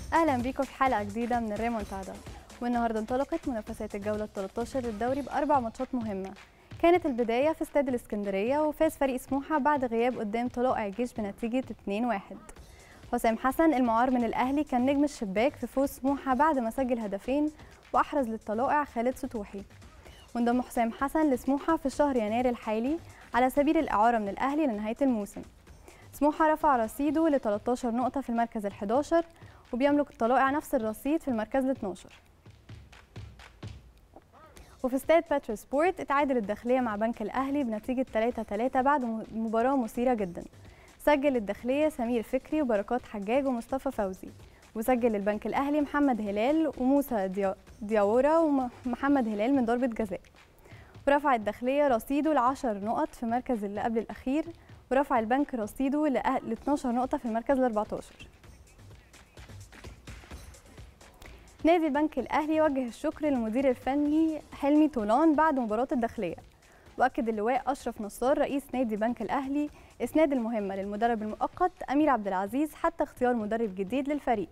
اهلا بيكم في حلقه جديده من الريمونتادا والنهارده انطلقت منافسات الجوله ال 13 للدوري باربع ماتشات مهمه كانت البدايه في استاد الاسكندريه وفاز فريق سموحه بعد غياب قدام طلائع الجيش بنتيجه 2-1 حسام حسن المعار من الاهلي كان نجم الشباك في فوز سموحه بعد ما سجل هدفين واحرز للطلائع خالد سطوحي وانضم حسام حسن لسموحه في شهر يناير الحالي على سبيل الاعاره من الاهلي لنهايه الموسم سموحه رفع رصيده ل 13 نقطه في المركز ال 11 وبيملك الطلائع نفس الرصيد في المركز ال 12 وفي استاد باترو سبورت اتعادل الداخلية مع بنك الأهلي بنتيجة 3-3 بعد مباراة مثيرة جدا سجل الداخلية سمير فكري وبركات حجاج ومصطفى فوزي وسجل البنك الأهلي محمد هلال وموسى ديا... دياورا ومحمد هلال من ضربة جزاء ورفع الداخلية رصيده ل 10 نقط في المركز اللي قبل الأخير ورفع البنك رصيده ل 12 نقطة في المركز ال 14 نادي البنك الأهلي وجه الشكر للمدير الفني حلمي طولان بعد مباراة الداخلية وأكد اللواء أشرف نصار رئيس نادي البنك الأهلي إسناد المهمة للمدرب المؤقت أمير عبد العزيز حتى اختيار مدرب جديد للفريق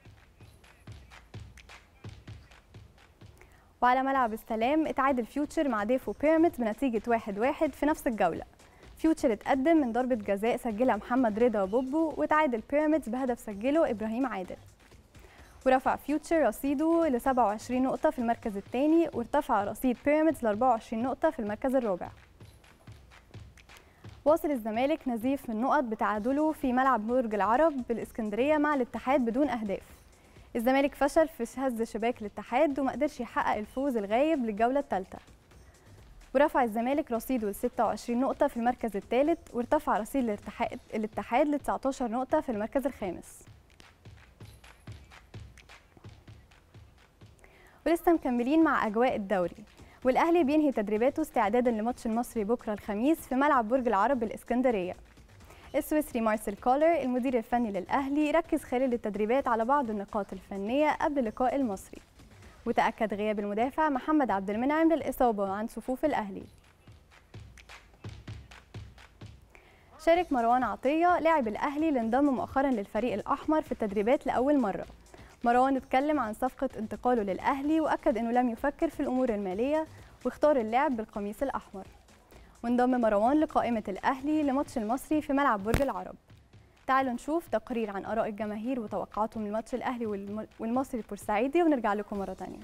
وعلى ملعب السلام اتعادل فيوتشر مع ديفو بيراميدز بنتيجة 1-1 في نفس الجولة فيوتشر اتقدم من ضربة جزاء سجلها محمد رضا وبوبو وتعادل بيراميدز بهدف سجله إبراهيم عادل ورفع فيوتشر رصيده ل 27 نقطة في المركز الثاني وارتفع رصيد بيراميدز ل 24 نقطة في المركز الرابع. واصل الزمالك نزيف من نقط بتعادله في ملعب برج العرب بالإسكندرية مع الاتحاد بدون أهداف. الزمالك فشل في هز شباك الاتحاد وما قدرش يحقق الفوز الغايب للجولة الثالثة. ورفع الزمالك رصيده ل 26 نقطة في المركز الثالث وارتفع رصيد الاتحاد الاتحاد ل 19 نقطة في المركز الخامس. ولسه مكملين مع اجواء الدوري والاهلي بينهي تدريباته استعدادا لماتش المصري بكره الخميس في ملعب برج العرب بالاسكندريه السويسري مارسيل كولر المدير الفني للاهلي ركز خلال التدريبات على بعض النقاط الفنيه قبل لقاء المصري وتاكد غياب المدافع محمد عبد المنعم للاصابه عن صفوف الاهلي شارك مروان عطيه لاعب الاهلي اللي انضم مؤخرا للفريق الاحمر في التدريبات لاول مره مروان اتكلم عن صفقة انتقاله للأهلي وأكد أنه لم يفكر في الأمور المالية واختار اللعب بالقميص الأحمر وانضم مروان لقائمة الأهلي لماتش المصري في ملعب برج العرب تعالوا نشوف تقرير عن آراء الجماهير وتوقعاتهم لماتش الأهلي والمصري البورسعيدي ونرجع لكم مرة تانية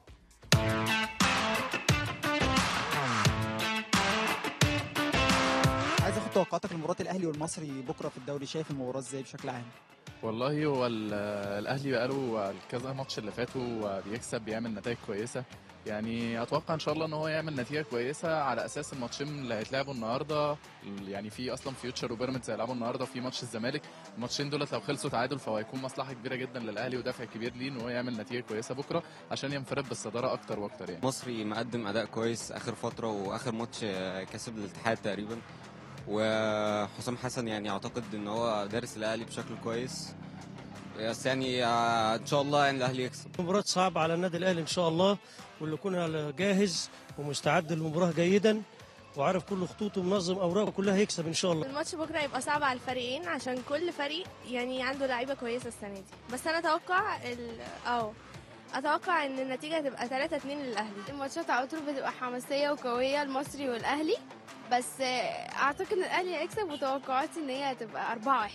عايز اخد توقعاتك لمباراه الاهلي والمصري بكره في الدوري شايف المباراه ازاي بشكل عام والله هو الاهلي بقاله كذا ماتش اللي فاتوا بيكسب بيعمل نتائج كويسه يعني اتوقع ان شاء الله ان هو يعمل نتيجه كويسه على اساس الماتشين اللي هيتلعبوا النهارده يعني في اصلا فيوتشر وبيراميدز هيلعبوا النهارده في ماتش الزمالك الماتشين دولت لو خلصوا تعادل فهو هيكون مصلحه كبيره جدا للاهلي ودافع كبير ليه ان هو يعمل نتيجه كويسه بكره عشان ينفرد بالصداره اكتر واكتر يعني مصري مقدم اداء كويس اخر فتره واخر ماتش كسب الاتحاد تقريبا وحسام حسن يعني اعتقد ان هو دارس الاهلي بشكل كويس بس يعني ان شاء الله يعني الاهلي يكسب مباراه صعبه على النادي الاهلي ان شاء الله واللي يكون جاهز ومستعد للمباراه جيدا وعارف كل خطوطه ومنظم اوراقه كلها هيكسب ان شاء الله الماتش بكره هيبقى صعب على الفريقين عشان كل فريق يعني عنده لعيبه كويسه السنه دي بس انا اتوقع اه اتوقع ان النتيجه هتبقى 3 2 للاهلي الماتشات على طول بتبقى حماسيه وقويه المصري والاهلي بس اعتقد ان الاهلي هيكسب وتوقعاتي ان هي هتبقى 4 1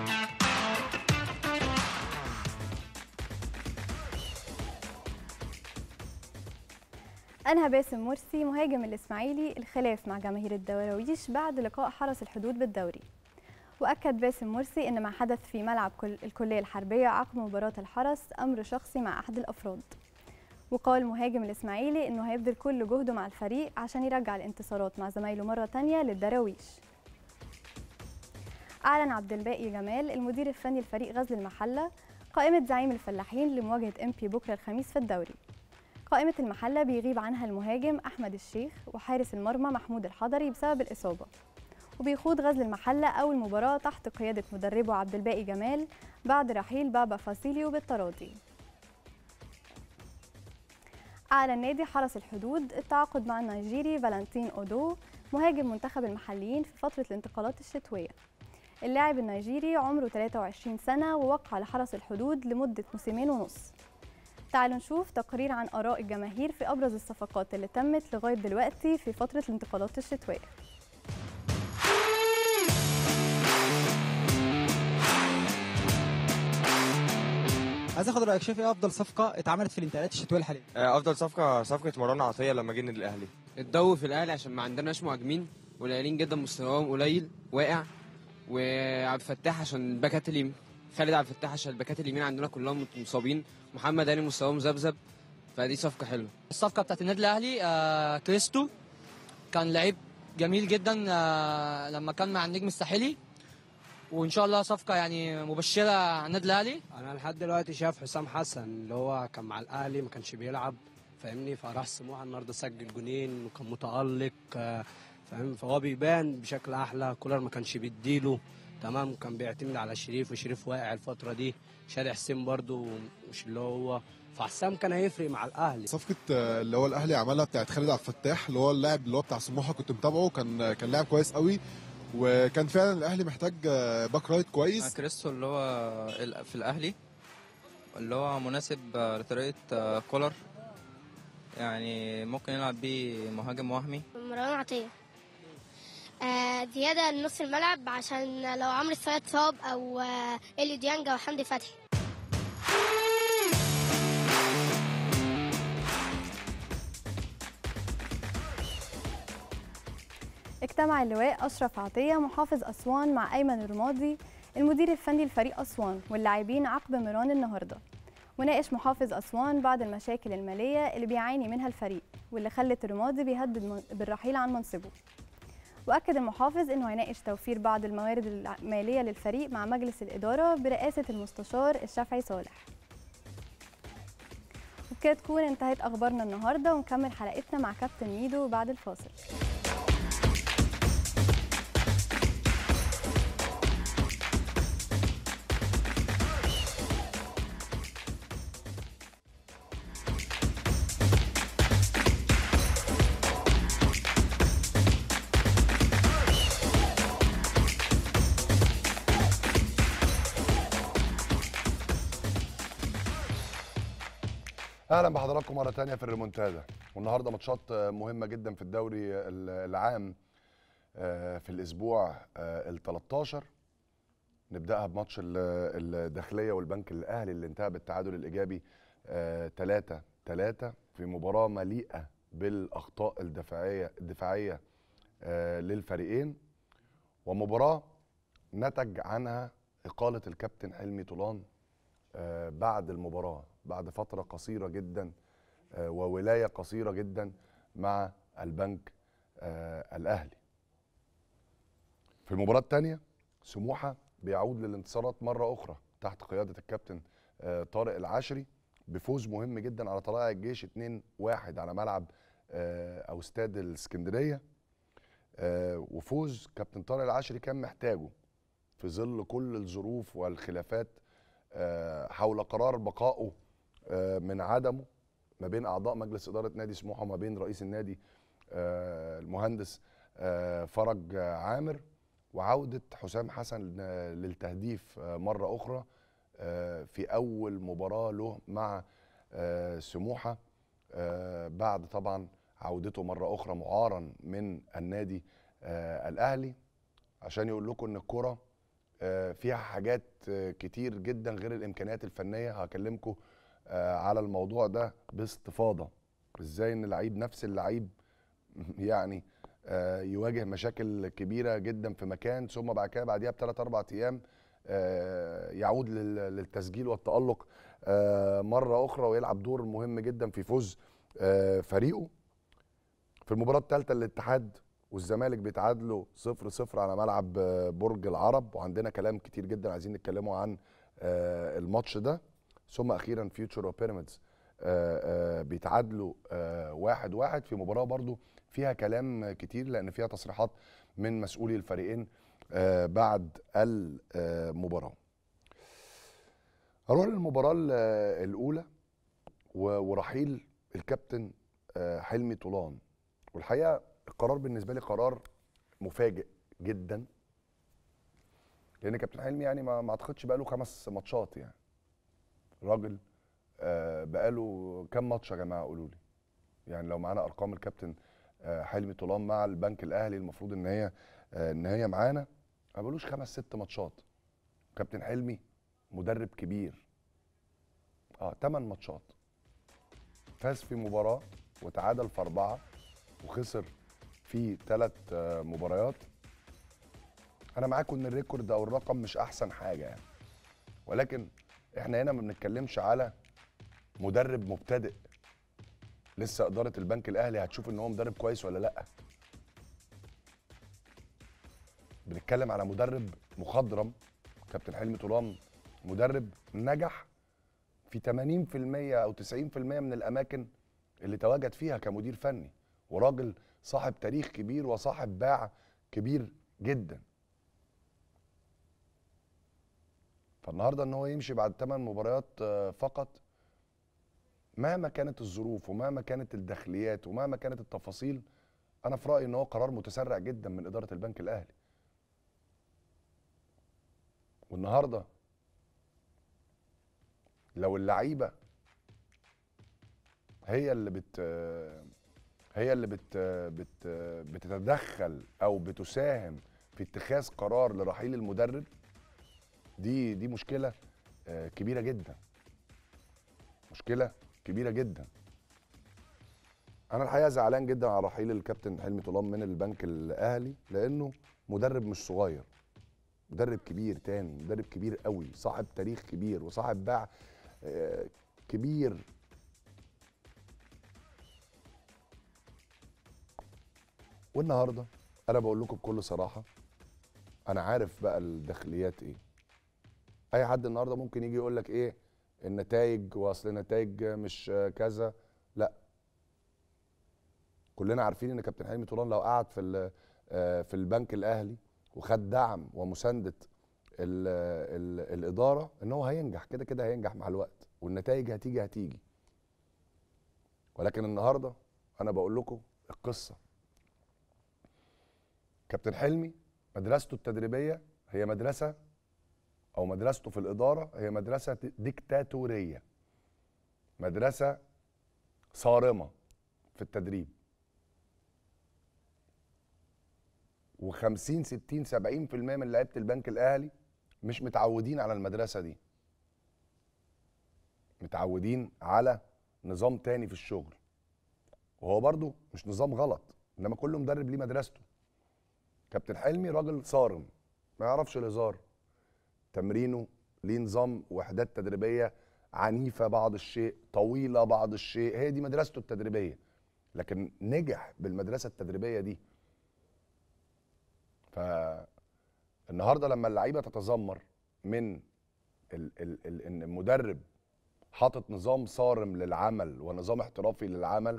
أنهى باسم مرسي مهاجم الإسماعيلي الخلاف مع جماهير الدراويش بعد لقاء حرس الحدود بالدوري وأكد باسم مرسي أن ما حدث في ملعب الكلية الحربية عقب مباراة الحرس أمر شخصي مع أحد الأفراد وقال مهاجم الإسماعيلي أنه هيبذل كل جهده مع الفريق عشان يرجع الانتصارات مع زمايله مرة تانية للدراويش أعلن عبد الباقي جمال المدير الفني لفريق غزل المحلة قائمة زعيم الفلاحين لمواجهة إمبي بكرة الخميس في الدوري قائمة المحلة بيغيب عنها المهاجم أحمد الشيخ وحارس المرمى محمود الحضري بسبب الإصابة وبيخوض غزل المحلة أول مباراة تحت قيادة مدربه عبد الباقي جمال بعد رحيل بابا فاسيليو بالتراضي أعلن نادي حرس الحدود التعاقد مع النيجيري فالنتين أودو مهاجم منتخب المحليين في فترة الانتقالات الشتوية اللاعب النيجيري عمره 23 سنة ووقع لحرس الحدود لمدة موسمين ونص تعالوا نشوف تقرير عن آراء الجماهير في أبرز الصفقات اللي تمت لغاية دلوقتي في فترة الانتقالات الشتوية عايز اخد رايك شايف ايه افضل صفقه اتعملت في الانتقالات الشتويه الحاليه آه، افضل صفقه صفقه مروان عطيه لما جه النادي الاهلي الضوء في الاهلي عشان ما عندناش مهاجمين قليلين جدا مستواهم قليل واقع وعبد الفتاح عشان الباكات اليمين خالد عبد الفتاح عشان الباكات اليمين عندنا كلهم مصابين محمد هاني مستواهم ذبذب فدي صفقه حلوه الصفقه بتاعت النادي الاهلي آه كريستو كان لعيب جميل جدا آه لما كان مع النجم الساحلي وان شاء الله صفقه يعني مبشره على النادي الاهلي انا لحد دلوقتي شايف حسام حسن اللي هو كان مع الاهلي ما كانش بيلعب فاهمني فراح سموحه النهارده سجل جونين وكان متالق آه، فاهم فهو بيبان بشكل احلى كولر ما كانش بيديله تمام كان بيعتمد على شريف وشريف واقع الفتره دي شادي حسين برضو مش اللي هو فحسام كان هيفرق مع الاهلي صفقة آه، اللي هو الأهلي عملها بتاعت خالد عبد الفتاح اللي هو اللاعب اللي هو بتاع سموحة كنت متابعه كان كان لاعب كويس قوي وكان فعلا الأهلي محتاج آه، باك رايت كويس كريستو اللي هو ال- في الاهلي اللي هو مناسب آه، لطريقه آه، كولر يعني ممكن يلعب بيه مهاجم وهمي مروان عطية آه زيادة لنص الملعب عشان لو عمرو السولية اتصاب أو آه إليو ديانج أو حمدي فتحي اجتمع اللواء أشرف عطية محافظ أسوان مع أيمن الرمادي المدير الفني لفريق أسوان واللاعبين عقب ميران النهاردة وناقش محافظ أسوان بعض المشاكل المالية اللي بيعاني منها الفريق واللي خلت الرمادي بيهدد من- بالرحيل عن منصبه وأكد المحافظ أنه هيناقش توفير بعض الموارد المالية للفريق مع مجلس الإدارة برئاسة المستشار الشافعي صالح وبكده تكون انتهت أخبارنا النهاردة ونكمل حلقتنا مع كابتن ميدو بعد الفاصل اهلا بحضراتكم مره تانية في الريمونتادا والنهارده ماتشات مهمه جدا في الدوري ال- العام آه، في الاسبوع ال 13 نبداها بماتش ال- الداخليه والبنك الاهلي اللي انتهى بالتعادل الايجابي 3 3 في مباراه مليئه بالاخطاء الدفاعيه الدفاعيه آه، للفريقين ومباراه نتج عنها اقاله الكابتن حلمي طولان آه، بعد المباراه بعد فتره قصيره جدا آه، وولايه قصيره جدا مع البنك آه، الاهلي في المباراه الثانيه سموحه بيعود للانتصارات مره اخرى تحت قياده الكابتن آه، طارق العشري بفوز مهم جدا على طلائع الجيش 2-1 على ملعب آه، او استاد الاسكندريه آه، وفوز كابتن طارق العشري كان محتاجه في ظل كل الظروف والخلافات آه، حول قرار بقائه آه، من عدمه ما بين اعضاء مجلس اداره نادي سموحه وما بين رئيس النادي آه، المهندس آه، فرج آه، عامر وعوده حسام حسن آه، للتهديف آه، مره اخرى آه، في اول مباراه له مع آه، سموحه آه، بعد طبعا عودته مره اخرى معارا من النادي آه، الاهلي عشان يقول لكم ان الكره آه، فيها حاجات آه، كتير جدا غير الامكانيات الفنيه هكلمكم آه، على الموضوع ده باستفاضه ازاي ان لعيب نفس اللعيب يعني آه، يواجه مشاكل كبيره جدا في مكان ثم بعد كده بعديها بثلاث اربع ايام آه، يعود لل- للتسجيل والتالق آه، مره اخرى ويلعب دور مهم جدا في فوز آه، فريقه في المباراه الثالثه الاتحاد والزمالك بيتعادلوا 0 0 على ملعب آه، برج العرب وعندنا كلام كتير جدا عايزين نتكلموا عن آه، الماتش ده ثم اخيرا فيوتشر وبيراميدز آه، آه، بيتعادلوا آه، واحد واحد في مباراه برضو فيها كلام كتير لان فيها تصريحات من مسؤولي الفريقين آه، بعد المباراه هنروح للمباراه ال- الاولى و- ورحيل الكابتن آه، حلمي طولان والحقيقه القرار بالنسبه لي قرار مفاجئ جدا لان كابتن حلمي يعني ما ما اعتقدش بقاله خمس ماتشات يعني راجل آه بقاله كام ماتش يا جماعه قولوا لي يعني لو معانا ارقام الكابتن آه حلمي طولان مع البنك الاهلي المفروض ان هي آه ان هي معانا ما بقالوش خمس ست ماتشات كابتن حلمي مدرب كبير اه ثمان ماتشات فاز في مباراه وتعادل في اربعه وخسر في ثلاث مباريات انا معاكم ان الريكورد او الرقم مش احسن حاجه يعني ولكن احنا هنا ما بنتكلمش على مدرب مبتدئ لسه اداره البنك الاهلي هتشوف ان هو مدرب كويس ولا لا بنتكلم على مدرب مخضرم كابتن حلمي طولان مدرب نجح في 80% او 90% من الاماكن اللي تواجد فيها كمدير فني وراجل صاحب تاريخ كبير وصاحب باع كبير جدا فالنهارده ان هو يمشي بعد 8 مباريات آه، فقط مهما كانت الظروف ومهما كانت الداخليات ومهما كانت التفاصيل انا في رايي ان هو قرار متسرع جدا من اداره البنك الاهلي والنهارده لو اللعيبه هي اللي بت هي اللي بت بت بتتدخل او بتساهم في اتخاذ قرار لرحيل المدرب دي دي مشكله آه، كبيره جدا مشكله كبيره جدا انا الحقيقه زعلان جدا على رحيل الكابتن حلمي طولان من البنك الاهلي لانه مدرب مش صغير مدرب كبير تاني مدرب كبير قوي صاحب تاريخ كبير وصاحب باع آه، كبير والنهارده انا بقول لكم بكل صراحه انا عارف بقى الداخليات ايه اي حد النهارده ممكن يجي يقول لك ايه النتائج واصل النتائج مش كذا لا كلنا عارفين ان كابتن حلمي طولان لو قعد في ال- آه، في البنك الاهلي وخد دعم ومسانده ال ال الاداره ان هو هينجح كده كده هينجح مع الوقت والنتائج هتيجي هتيجي ولكن النهارده انا بقول لكم القصه كابتن حلمي مدرسته التدريبيه هي مدرسه او مدرسته في الاداره هي مدرسه ديكتاتوريه مدرسه صارمه في التدريب و50 60 70% من لعيبه البنك الاهلي مش متعودين على المدرسه دي متعودين على نظام تاني في الشغل وهو برضو مش نظام غلط انما كل مدرب ليه مدرسته كابتن حلمي راجل صارم ما يعرفش الهزار تمرينه ليه نظام وحدات تدريبيه عنيفه بعض الشيء طويله بعض الشيء هي دي مدرسته التدريبيه لكن نجح بالمدرسه التدريبيه دي فالنهارده لما اللعيبه تتذمر من ال ال ال ان المدرب حاطط نظام صارم للعمل ونظام احترافي للعمل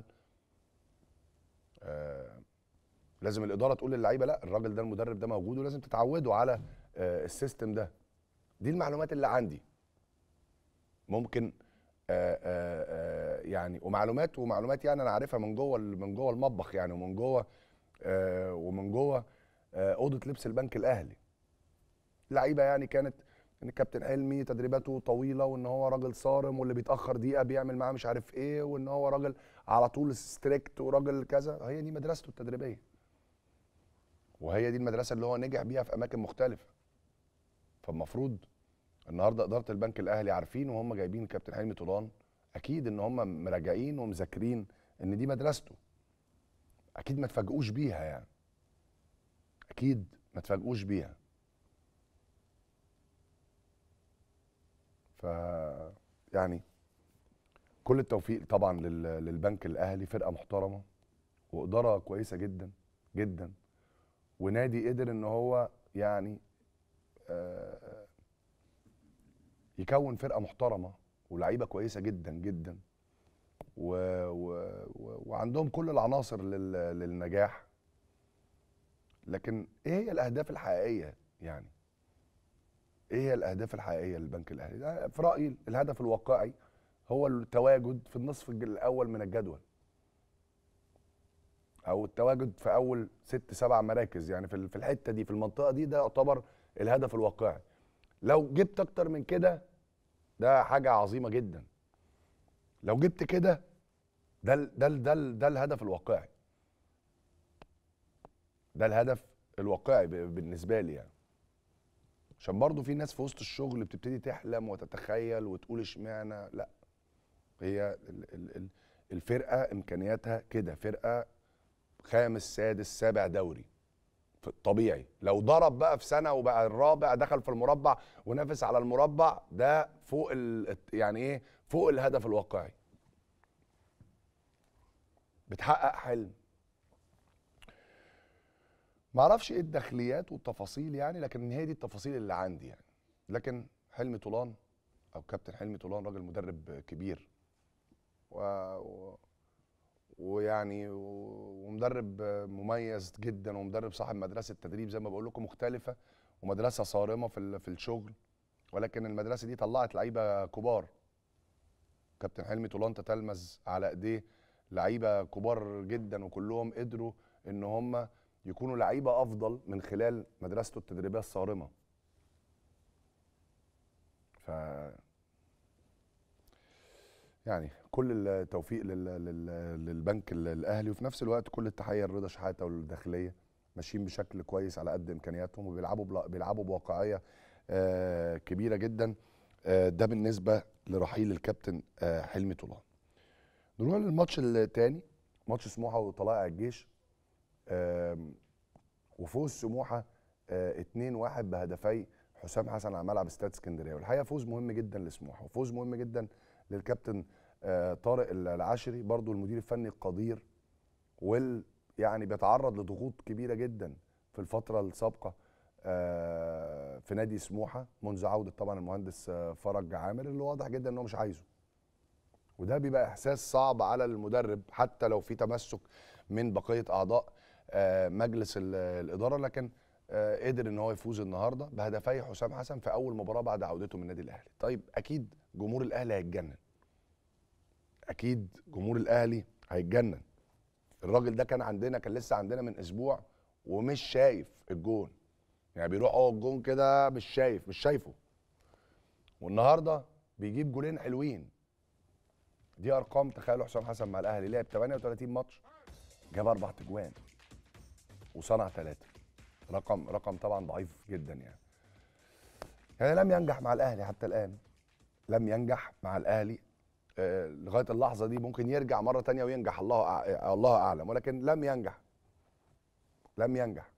آه لازم الاداره تقول للعيبه لا الراجل ده المدرب ده موجود ولازم تتعودوا على آه السيستم ده دي المعلومات اللي عندي ممكن آه آه آه يعني ومعلومات ومعلومات يعني انا عارفها من جوه من جوه المطبخ يعني ومن جوه آه ومن جوه آه اوضه لبس البنك الاهلي لعيبه يعني كانت ان الكابتن حلمي تدريباته طويله وان هو راجل صارم واللي بيتاخر دقيقه بيعمل معاه مش عارف ايه وان هو راجل على طول ستريكت وراجل كذا هي دي مدرسته التدريبيه وهي دي المدرسه اللي هو نجح بيها في اماكن مختلفه فالمفروض النهارده اداره البنك الاهلي عارفين وهم جايبين كابتن حلمي طولان اكيد ان هم مراجعين ومذاكرين ان دي مدرسته اكيد ما تفاجئوش بيها يعني اكيد ما تفاجئوش بيها ف يعني كل التوفيق طبعا لل- للبنك الاهلي فرقه محترمه واداره كويسه جدا جدا ونادي قدر ان هو يعني آه، يكون فرقه محترمه ولعيبه كويسه جدا جدا و و و وعندهم كل العناصر لل للنجاح لكن ايه هي الاهداف الحقيقيه يعني ايه هي الاهداف الحقيقيه للبنك الاهلي ده في رايي الهدف الواقعي هو التواجد في النصف الج- الاول من الجدول او التواجد في اول ست سبع مراكز يعني في ال- في الحته دي في المنطقه دي ده يعتبر الهدف الواقعي لو جبت اكتر من كده ده حاجه عظيمه جدا لو جبت كده ده ال- ده ال- ده ال- ده الهدف الواقعي ده الهدف الواقعي ب- بالنسبه لي يعني عشان برضو في ناس في وسط الشغل بتبتدي تحلم وتتخيل وتقول اشمعنى لا هي ال- ال- ال- الفرقه امكانياتها كده فرقه خامس سادس سابع دوري في الطبيعي لو ضرب بقى في سنه وبقى الرابع دخل في المربع ونافس على المربع ده فوق ال يعني ايه فوق الهدف الواقعي بتحقق حلم معرفش ايه الداخليات والتفاصيل يعني لكن هي دي التفاصيل اللي عندي يعني لكن حلمي طولان او كابتن حلمي طولان راجل مدرب كبير و... و... ويعني و- ومدرب مميز جدا ومدرب صاحب مدرسه تدريب زي ما بقول لكم مختلفه ومدرسه صارمه في ال- في الشغل ولكن المدرسه دي طلعت لعيبه كبار كابتن حلمي طولان تتلمذ على ايديه لعيبه كبار جدا وكلهم قدروا ان هم يكونوا لعيبه افضل من خلال مدرسته التدريبيه الصارمه ف يعني كل التوفيق لل... لل... للبنك ال- الاهلي وفي نفس الوقت كل التحيه لرضا شحاته والداخليه ماشيين بشكل كويس على قد امكانياتهم وبيلعبوا بلا... بيلعبوا بواقعيه آه كبيره جدا آه ده بالنسبه لرحيل الكابتن آه حلمي طولان نروح للماتش الثاني ماتش سموحه وطلائع الجيش آم، وفوز سموحه آه 2-1 بهدفي حسام حسن على ملعب استاد اسكندريه والحقيقه فوز مهم جدا لسموحه وفوز مهم جدا للكابتن آه طارق العشري برضو المدير الفني القدير وال يعني بيتعرض لضغوط كبيره جدا في الفتره السابقه آه في نادي سموحه منذ عوده طبعا المهندس آه فرج عامر اللي واضح جدا ان هو مش عايزه وده بيبقى احساس صعب على المدرب حتى لو في تمسك من بقيه اعضاء آه، مجلس ال- الاداره لكن آه، قدر ان هو يفوز النهارده بهدفي حسام حسن في اول مباراه بعد عودته من النادي الاهلي طيب اكيد جمهور الاهلي هيتجنن اكيد جمهور الاهلي هيتجنن الراجل ده كان عندنا كان لسه عندنا من اسبوع ومش شايف الجون يعني بيروح هو الجون كده مش شايف مش شايفه والنهارده بيجيب جولين حلوين دي ارقام تخيلوا حسام حسن مع الاهلي لعب 38 ماتش جاب اربع تجوان وصنع ثلاثه رقم رقم طبعا ضعيف جدا يعني يعني لم ينجح مع الاهلي حتى الان لم ينجح مع الاهلي آه، لغايه اللحظه دي ممكن يرجع مره تانية وينجح الله أع- الله اعلم ولكن لم ينجح لم ينجح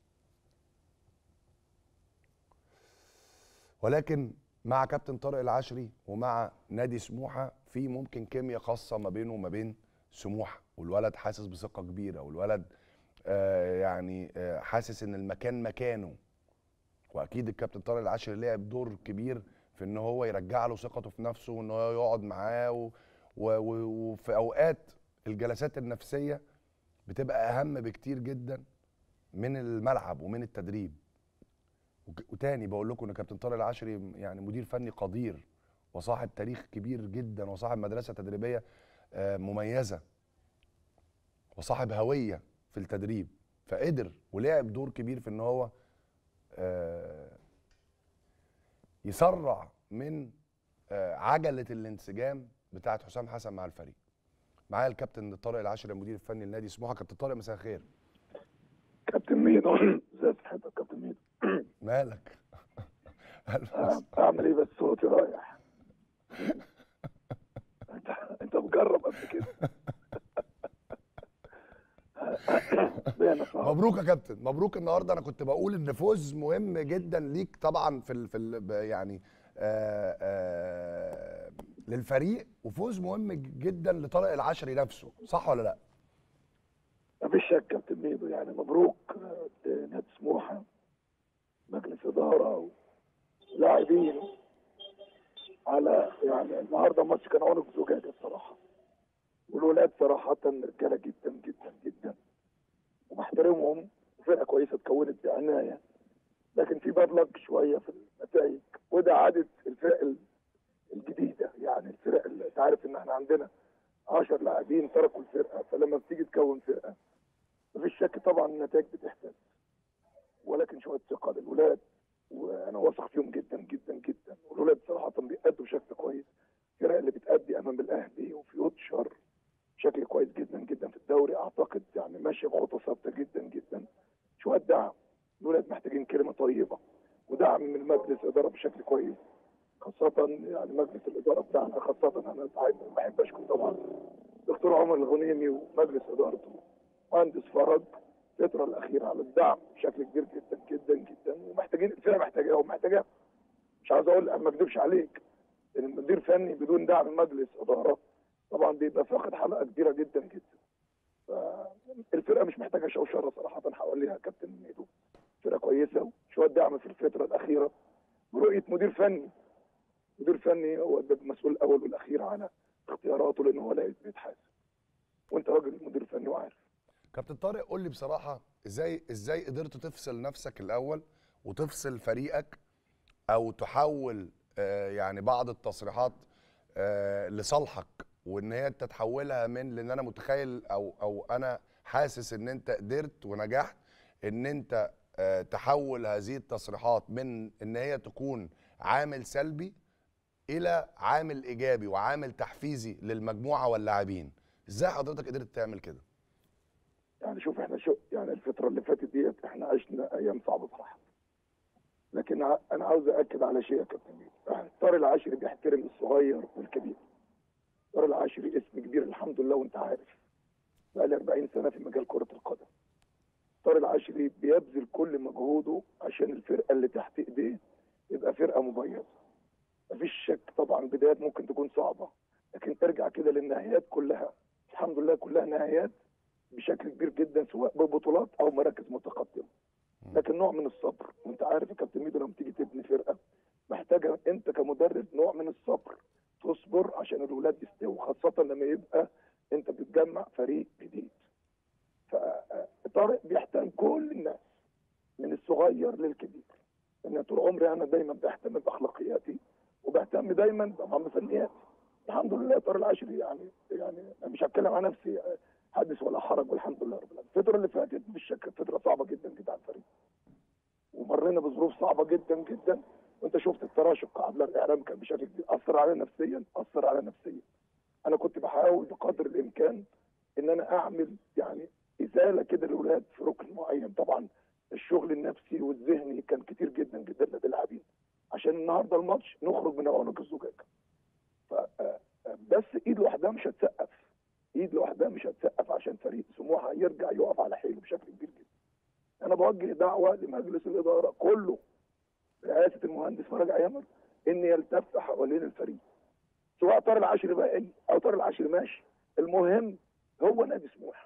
ولكن مع كابتن طارق العشري ومع نادي سموحه في ممكن كيمياء خاصه ما بينه وما بين سموحه والولد حاسس بثقه كبيره والولد آه يعني آه حاسس ان المكان مكانه واكيد الكابتن طارق العشري لعب دور كبير في ان هو يرجع له ثقته في نفسه وان هو يقعد معاه و- و- و- وفي اوقات الجلسات النفسيه بتبقى اهم بكتير جدا من الملعب ومن التدريب وك- وتاني بقول لكم ان كابتن طارق العشري يعني مدير فني قدير وصاحب تاريخ كبير جدا وصاحب مدرسه تدريبيه آه، مميزه وصاحب هويه في التدريب فقدر ولعب دور كبير في ان هو آه، يسرع من آه، عجله الانسجام بتاعه حسام حسن مع الفريق معايا الكابتن طارق العشري المدير الفني لنادي سموحه كابتن طارق مساء الخير كابتن ميدو ازي صحتك كابتن ميدو مالك اعمل ايه بس صوتي رايح انت انت مجرب قبل كده مبروك يا كابتن مبروك النهارده انا كنت بقول ان فوز مهم جدا ليك طبعا في ال في ال يعني آآ آآ للفريق وفوز مهم جدا لطارق العشري نفسه صح ولا لا مفيش شك كابتن ميدو يعني مبروك لنادي سموحه مجلس اداره ولاعبين على يعني النهارده الماتش كان عنق زجاجه الصراحه والولاد صراحه رجاله جدا جدا جدا وبحترمهم وفرقه كويسه اتكونت بعنايه لكن في باد لك شويه في النتائج وده عاده الفرق ال- الجديده يعني الفرق اللي انت عارف ان احنا عندنا 10 لاعبين تركوا الفرقه فلما بتيجي تكون فرقه مفيش شك طبعا النتائج بتحتاج ولكن شويه ثقه للولاد وانا واثق فيهم جدا جدا جدا والولاد صراحه بيأدوا بشكل كويس الفرق اللي بتأدي امام الاهلي وفيوتشر بشكل كويس جدا جدا في الدوري اعتقد يعني ماشيه بخطى ثابته جدا جدا شويه دعم الولاد محتاجين كلمه طيبه ودعم من مجلس اداره بشكل كويس خاصة يعني مجلس الإدارة بتاعنا خاصة أنا سعيد بحب أشكر طبعا دكتور عمر الغنيمي ومجلس إدارته مهندس فرج الفترة الأخيرة على الدعم بشكل كبير جدا جدا جدا ومحتاجين الفرقة محتاجاها ومحتاجاها مش عاوز أقول ما أكذبش عليك إن المدير فني بدون دعم مجلس إدارة طبعا بيبقى فاقد حلقة كبيرة جدا جدا فالفرقة مش محتاجة شوشرة صراحة حواليها كابتن ميدو فرقة كويسة وشوية دعم في الفترة الأخيرة ورؤية مدير فني مدير فني هو ده المسؤول الاول والاخير على اختياراته لان هو لا بيتحاسب وانت راجل مدير فني وعارف كابتن طارق قول لي بصراحه ازاي ازاي قدرت تفصل نفسك الاول وتفصل فريقك او تحول آه يعني بعض التصريحات آه لصالحك وان هي انت تحولها من لان انا متخيل او او انا حاسس ان انت قدرت ونجحت ان انت آه تحول هذه التصريحات من ان هي تكون عامل سلبي الى عامل ايجابي وعامل تحفيزي للمجموعه واللاعبين ازاي حضرتك قدرت تعمل كده يعني شوف احنا شو يعني الفتره اللي فاتت ديت احنا عشنا ايام صعبه صراحه لكن ع- انا عاوز اكد على شيء يا كابتن ميدو. يعني طارق العاشري بيحترم الصغير والكبير طارق العاشري اسم كبير الحمد لله وانت عارف بقالي 40 سنه في مجال كره القدم طارق العاشري بيبذل كل مجهوده عشان الفرقه اللي تحت ايديه يبقى فرقه مميزه مفيش شك طبعا بدايات ممكن تكون صعبه لكن ترجع كده للنهايات كلها الحمد لله كلها نهايات بشكل كبير جدا سواء ببطولات او مراكز متقدمه لكن نوع من الصبر وانت عارف يا كابتن ميدو لما تيجي تبني فرقه محتاجه انت كمدرب نوع من الصبر تصبر عشان الولاد يستووا خاصه لما يبقى انت بتجمع فريق جديد فطارق بيحترم كل الناس من الصغير للكبير لان طول عمري انا دايما بهتم باخلاقياتي وبهتم دايما طبعا بفنياتي الحمد لله طارق العاشري يعني يعني أنا مش هتكلم عن نفسي حدث ولا حرج والحمد لله رب العالمين الفتره اللي فاتت بالشك فتره صعبه جدا جدا على الفريق ومرينا بظروف صعبه جدا جدا وانت شفت التراشق قبل الاعلام كان بشكل كبير اثر علينا نفسيا اثر على نفسيا انا كنت بحاول بقدر الامكان ان انا اعمل يعني ازاله كده للاولاد في ركن معين طبعا الشغل النفسي والذهني كان كتير جدا جدا لدى اللاعبين عشان النهارده الماتش نخرج من عنق الزجاجه ف آه، آه، بس ايد لوحدها مش هتسقف ايد لوحدها مش هتسقف عشان فريق سموحه يرجع يقف على حيله بشكل كبير جدا انا بوجه دعوه لمجلس الاداره كله رئاسه المهندس فرج عيامر ان يلتف حوالين الفريق سواء طار العاشر باقي او طار العاشر ماشي المهم هو نادي سموحه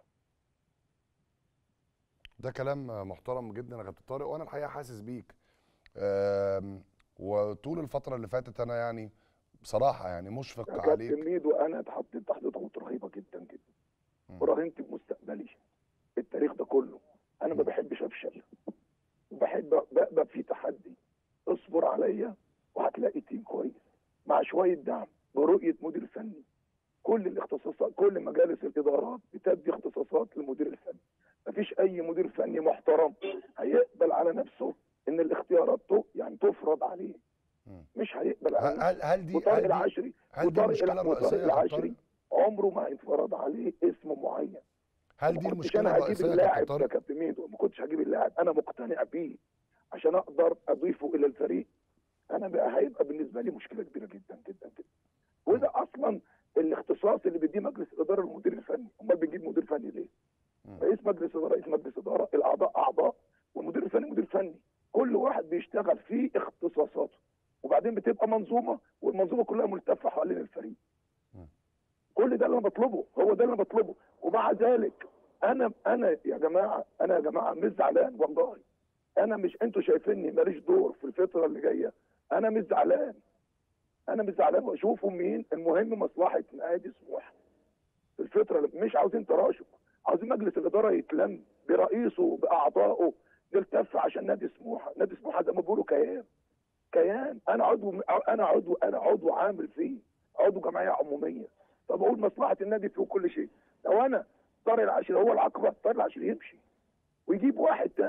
ده كلام محترم جدا يا كابتن طارق وانا الحقيقه حاسس بيك آم، وطول الفتره اللي فاتت انا يعني بصراحه يعني مشفق يا عليك كابتن ميدو انا اتحطيت تحت ضغوط رهيبه جدا جدا وراهنت بمستقبلي التاريخ ده كله انا ما بحبش افشل بحب بقبل في تحدي اصبر عليا وهتلاقي تيم كويس مع شويه دعم برؤيه مدير فني كل الاختصاصات كل مجالس الادارات بتدي اختصاصات للمدير الفني مفيش اي مدير فني محترم هيقبل على نفسه ان الاختيارات تو يعني تفرض عليه مش هيقبل على هل هل دي وطارق هل دي العشري هل دي وطارق المشكله وطارق الرئيسيه يا كابتن العشري طارق؟ عمره ما هيتفرض عليه اسم معين هل دي ما كنتش المشكله انا هجيب الرئيسيه يا اللاعب كابتن يا طارق؟ كابتن ميدو ما كنتش هجيب اللاعب انا مقتنع بيه عشان اقدر اضيفه الى الفريق انا بقى هيبقى بالنسبه لي مشكله كبيره جدا جدا جدا وده اصلا الاختصاص اللي بيديه مجلس الاداره للمدير الفني امال بنجيب مدير فني ليه؟ رئيس مجلس اداره رئيس مجلس اداره الاعضاء اعضاء والمدير الفني مدير فني كل واحد بيشتغل في اختصاصاته وبعدين بتبقى منظومه والمنظومه كلها ملتفه حوالين الفريق كل ده اللي انا بطلبه هو ده اللي انا بطلبه ومع ذلك انا انا يا جماعه انا يا جماعه مش زعلان والله انا مش انتوا شايفيني ماليش دور في الفتره اللي جايه انا مش زعلان انا مش زعلان واشوفوا مين المهم مصلحه نادي سموحه في الفتره اللي مش عاوزين تراشق عاوزين مجلس الاداره يتلم برئيسه باعضائه نلتف عشان نادي سموحه نادي سموحه زي ما بيقولوا كيان كيان انا عضو انا عضو انا عضو عامل فيه عضو جمعيه عموميه فبقول مصلحه النادي في كل شيء لو انا طارق العشري هو العقبه طارق العشري يمشي ويجيب واحد تاني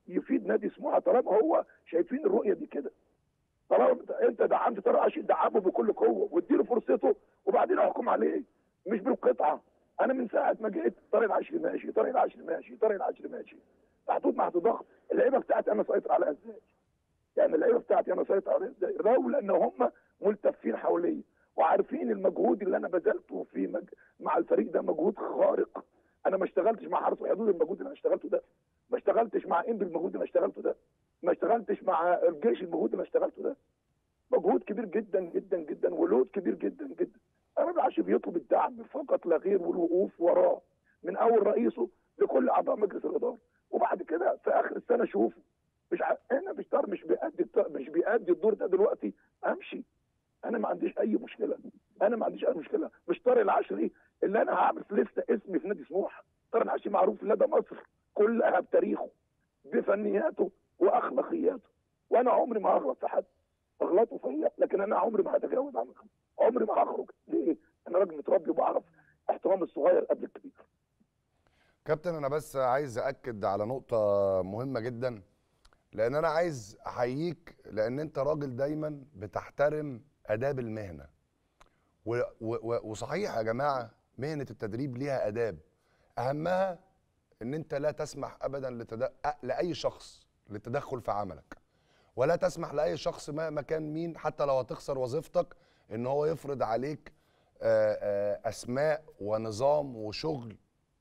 يفيد نادي سموحه طالما هو شايفين الرؤيه دي كده طالما انت دعمت طارق عاشور دعمه بكل قوه واديله فرصته وبعدين احكم عليه مش بالقطعه انا من ساعه ما جيت طارق العاشري ماشي طارق العاشري ماشي طارق العاشري ماشي محطوط تحت ضغط اللعيبه بتاعتي انا سيطر عليها ازاي؟ يعني اللعيبه بتاعتي انا سيطر عليها ازاي؟ لولا ان هم ملتفين حواليا وعارفين المجهود اللي انا بذلته في مج... مع الفريق ده مجهود خارق انا ما اشتغلتش مع حرس الحدود المجهود اللي انا اشتغلته ده ما اشتغلتش مع انبي المجهود اللي انا اشتغلته ده ما اشتغلتش مع الجيش المجهود اللي انا اشتغلته ده مجهود كبير جدا جدا جدا ولود كبير جدا جدا انا بالعكس بيطلب الدعم فقط لا غير والوقوف وراه من اول رئيسه لكل اعضاء مجلس الاداره وبعد كده في اخر السنه شوفوا مش ع... انا مش طار مش بيأدي الط- مش بيأدي الدور ده دلوقتي امشي انا ما عنديش اي مشكله انا ما عنديش اي مشكله مش طارق العشري اللي انا هعمل في لسته اسمي في نادي سموحه طارق العشري معروف لدى مصر كلها بتاريخه بفنياته واخلاقياته وانا عمري ما هغلط في حد اغلطوا فيا لكن انا عمري ما هتجاوز عن الخطأ. عمري ما هخرج ليه؟ انا راجل متربي وبعرف احترام الصغير قبل الكبير كابتن انا بس عايز اكد على نقطه مهمه جدا لان انا عايز احييك لان انت راجل دايما بتحترم اداب المهنه و و و وصحيح يا جماعه مهنه التدريب ليها اداب اهمها ان انت لا تسمح ابدا لتد... أ- لاي شخص للتدخل في عملك ولا تسمح لاي شخص مهما كان مين حتى لو هتخسر وظيفتك ان هو يفرض عليك آه، آه، اسماء ونظام وشغل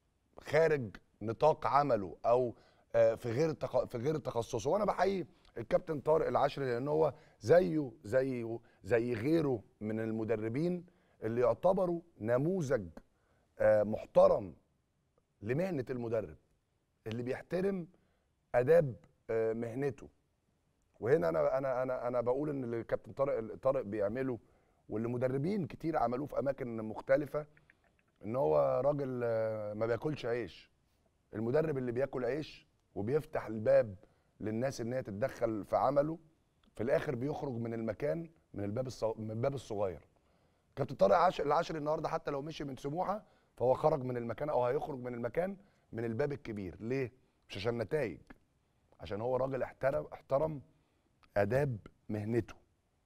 خارج نطاق عمله او آه، في غير تخ... في غير تخصصه وانا بحيي الكابتن طارق العشري لان هو زيه زيه زي غيره من المدربين اللي يعتبروا نموذج آه، محترم لمهنه المدرب اللي بيحترم اداب آه، مهنته وهنا انا انا انا انا بقول ان اللي الكابتن طارق طارق بيعمله واللي مدربين كتير عملوه في اماكن مختلفه ان هو راجل آه، ما بياكلش عيش المدرب اللي بياكل عيش وبيفتح الباب للناس ان هي تتدخل في عمله في الاخر بيخرج من المكان من الباب الصغ... من الباب الصغير كابتن طارق عش... العشري النهارده حتى لو مشي من سموحه فهو خرج من المكان او هيخرج من المكان من الباب الكبير ليه مش عشان نتائج عشان هو راجل احترم احترم اداب مهنته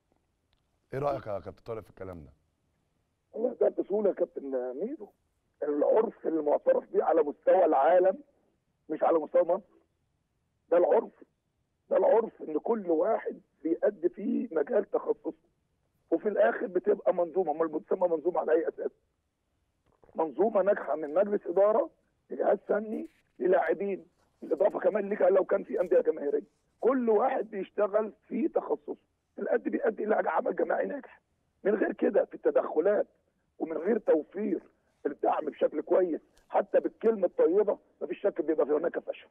ايه رايك يا كابتن طارق في الكلام ده والله ده بسهوله يا كابتن ميدو العرف المعترف بيه على مستوى العالم مش على مستوى مصر ده العرف ده العرف ان كل واحد بيأدي في مجال تخصصه وفي الاخر بتبقى منظومه امال بتسمى منظومه على اي اساس؟ منظومه ناجحه من مجلس اداره لجهاز فني للاعبين بالاضافه كمان لك لو كان في انديه جماهيريه كل واحد بيشتغل في تخصصه الأدي بيؤدي الى عمل جماعي ناجح من غير كده في التدخلات ومن غير توفير الدعم بشكل كويس حتى بالكلمه الطيبه مفيش شك بيبقى في هناك فشل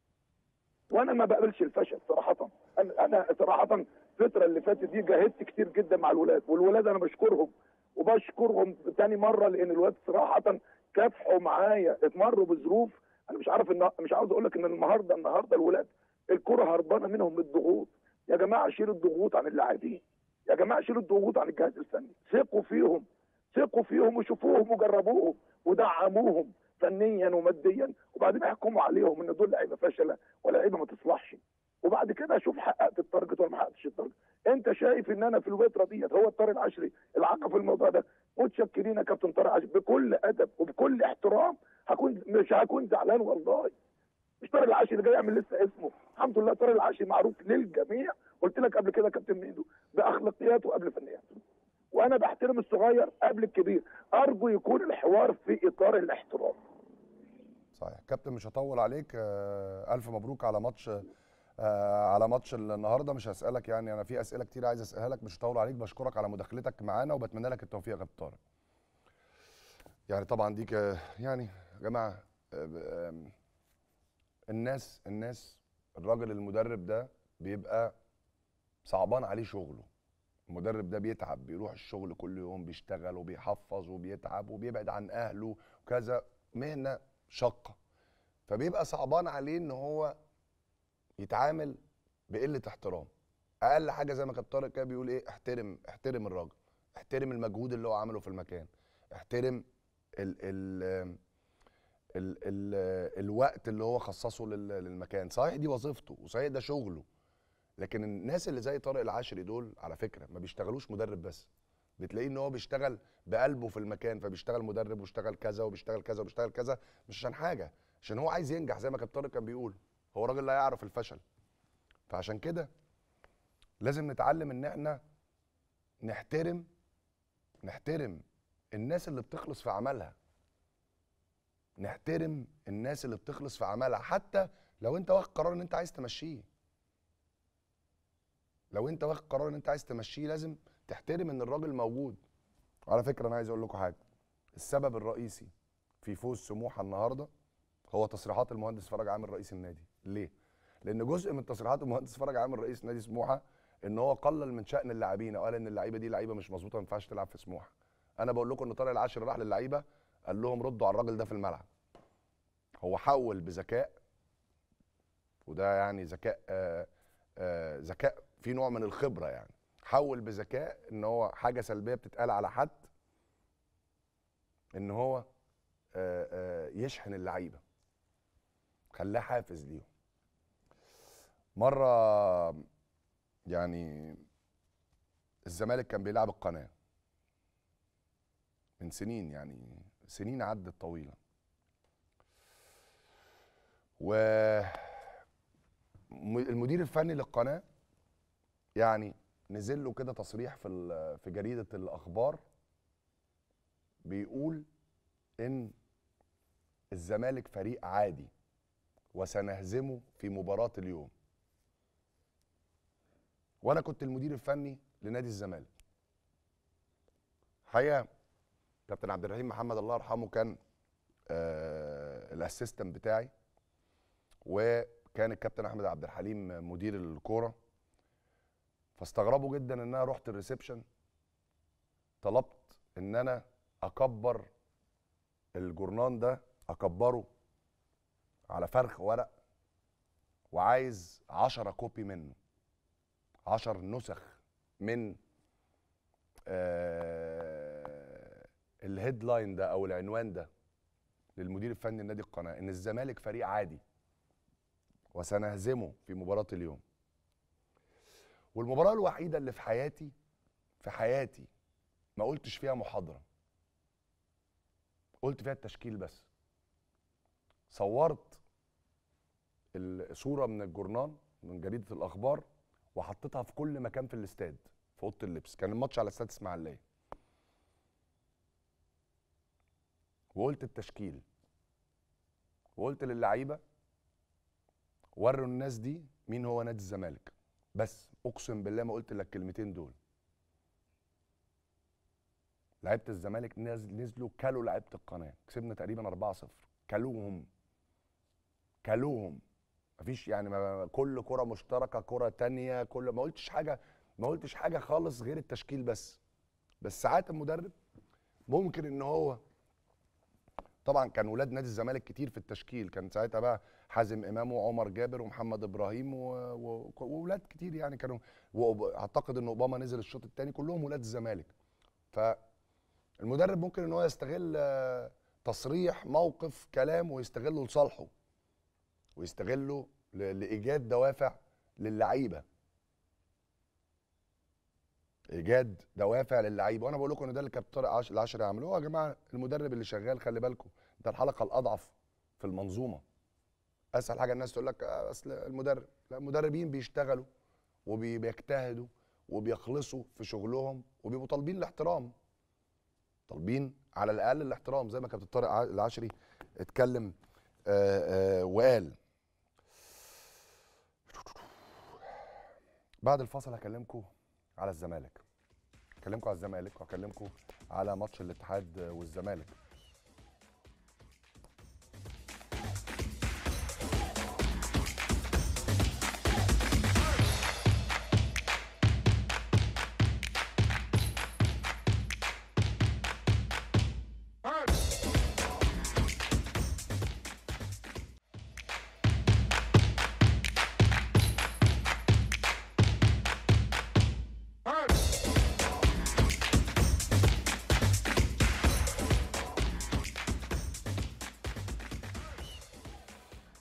وانا ما بقبلش الفشل صراحه انا انا صراحه الفتره اللي فاتت دي جاهدت كتير جدا مع الولاد والولاد انا بشكرهم وبشكرهم تاني مره لان الولاد صراحه كافحوا معايا اتمروا بظروف انا مش عارف ان مش عاوز اقول لك ان النهارده النهارده الولاد الكره هربانه منهم بالضغوط يا جماعه شيلوا الضغوط عن اللاعبين يا جماعه شيلوا الضغوط عن الجهاز الفني ثقوا فيهم ثقوا فيهم وشوفوهم وجربوهم ودعموهم فنيا وماديا وبعدين احكموا عليهم ان دول لعيبه فاشله ولاعيبه ما تصلحش وبعد كده اشوف حققت التارجت ولا ما حققتش التارجت انت شايف ان انا في الفتره ديت هو الطارق العشري العقب في الموضوع ده متشكرين يا كابتن طارق عشري بكل ادب وبكل احترام هكون مش هكون زعلان والله مش طارق العشري اللي جاي يعمل لسه اسمه الحمد لله طارق العشري معروف للجميع قلت لك قبل كده يا كابتن ميدو باخلاقياته قبل فنياته وانا بحترم الصغير قبل الكبير ارجو يكون الحوار في اطار الاحترام صحيح كابتن مش هطول عليك آه، الف مبروك على ماتش آه، على ماتش النهارده مش هسالك يعني انا في اسئله كتير عايز اسالها لك مش هطول عليك بشكرك على مداخلتك معانا وبتمنى لك التوفيق يا كابتن طارق يعني طبعا دي ك- يعني يا جماعه آه، آم، الناس الناس الراجل المدرب ده بيبقى صعبان عليه شغله المدرب ده بيتعب بيروح الشغل كل يوم بيشتغل وبيحفظ وبيتعب وبيبعد عن اهله وكذا مهنه شاقه فبيبقى صعبان عليه ان هو يتعامل بقله احترام اقل حاجه زي ما كابتن طارق كده بيقول ايه احترم احترم الراجل احترم المجهود اللي هو عمله في المكان احترم ال ال ال ال الوقت اللي هو خصصه لل- للمكان صحيح دي وظيفته وصحيح ده شغله لكن الناس اللي زي طارق العشري دول على فكره ما بيشتغلوش مدرب بس بتلاقيه ان هو بيشتغل بقلبه في المكان فبيشتغل مدرب وبيشتغل كذا وبيشتغل كذا وبيشتغل كذا مش عشان حاجه عشان هو عايز ينجح زي ما كابتن طارق كان بيقول هو راجل لا يعرف الفشل فعشان كده لازم نتعلم ان احنا نحترم نحترم الناس اللي بتخلص في عملها نحترم الناس اللي بتخلص في عملها حتى لو انت واخد قرار ان انت عايز تمشيه لو انت واخد قرار ان انت عايز تمشيه لازم تحترم ان الراجل موجود على فكره انا عايز اقول لكم حاجه السبب الرئيسي في فوز سموحه النهارده هو تصريحات المهندس فرج عامر رئيس النادي ليه لان جزء من تصريحات المهندس فرج عامر رئيس نادي سموحه ان هو قلل من شان اللاعبين وقال ان اللعيبه دي لعيبه مش مظبوطه ما ينفعش تلعب في سموحه انا بقول لكم ان طارق العاشر راح للعيبه قال لهم ردوا على الراجل ده في الملعب هو حول بذكاء وده يعني ذكاء آه آه ذكاء في نوع من الخبره يعني حول بذكاء ان هو حاجه سلبيه بتتقال على حد ان هو آه آه يشحن اللعيبه خلاه حافز ليهم مره يعني الزمالك كان بيلعب القناه من سنين يعني سنين عدت طويله و م- المدير الفني للقناه يعني نزل له كده تصريح في ال- في جريده الاخبار بيقول ان الزمالك فريق عادي وسنهزمه في مباراه اليوم وانا كنت المدير الفني لنادي الزمالك حقيقه كابتن عبد الرحيم محمد الله يرحمه كان آه الاسيستنت بتاعي وكان الكابتن احمد عبد الحليم مدير الكوره فاستغربوا جدا ان انا رحت الريسبشن طلبت ان انا اكبر الجورنان ده اكبره على فرخ ورق وعايز عشرة كوبي منه عشر نسخ من آه الهيدلاين ده او العنوان ده للمدير الفني لنادي القناه ان الزمالك فريق عادي وسنهزمه في مباراه اليوم والمباراه الوحيده اللي في حياتي في حياتي ما قلتش فيها محاضره قلت فيها التشكيل بس صورت الصوره من الجورنال من جريده الاخبار وحطيتها في كل مكان في الاستاد في اوضه اللبس كان الماتش على استاد اسماعيليه وقلت التشكيل وقلت للعيبه وروا الناس دي مين هو نادي الزمالك بس اقسم بالله ما قلت الا الكلمتين دول لعيبه الزمالك نزل نزلوا كلوا لعيبه القناه كسبنا تقريبا 4-0 كلوهم كلوهم مفيش يعني ما كل كره مشتركه كره تانية كل ما قلتش حاجه ما قلتش حاجه خالص غير التشكيل بس بس ساعات المدرب ممكن ان هو طبعا كان ولاد نادي الزمالك كتير في التشكيل كان ساعتها بقى حازم امام وعمر جابر ومحمد ابراهيم و... و... وولاد كتير يعني كانوا واعتقد ان اوباما نزل الشوط الثاني كلهم ولاد الزمالك فالمدرب ممكن ان هو يستغل آه، تصريح موقف كلام ويستغله لصالحه ويستغله ل... لايجاد دوافع للعيبه ايجاد دوافع للعيبه وانا بقول لكم ان ده اللي كابتن طارق عش- العشري عملوه يا جماعه المدرب اللي شغال خلي بالكم ده الحلقه الاضعف في المنظومه اسهل حاجه الناس تقول لك آه، اصل المدرب لا المدربين بيشتغلوا وبيجتهدوا وبيخلصوا في شغلهم وبيبقوا طالبين الاحترام طالبين على الاقل الاحترام زي ما كابتن طارق ع- العشري اتكلم آه، آه، وقال بعد الفاصل هكلمكم على الزمالك هكلمكم على الزمالك وهكلمكم على ماتش الاتحاد والزمالك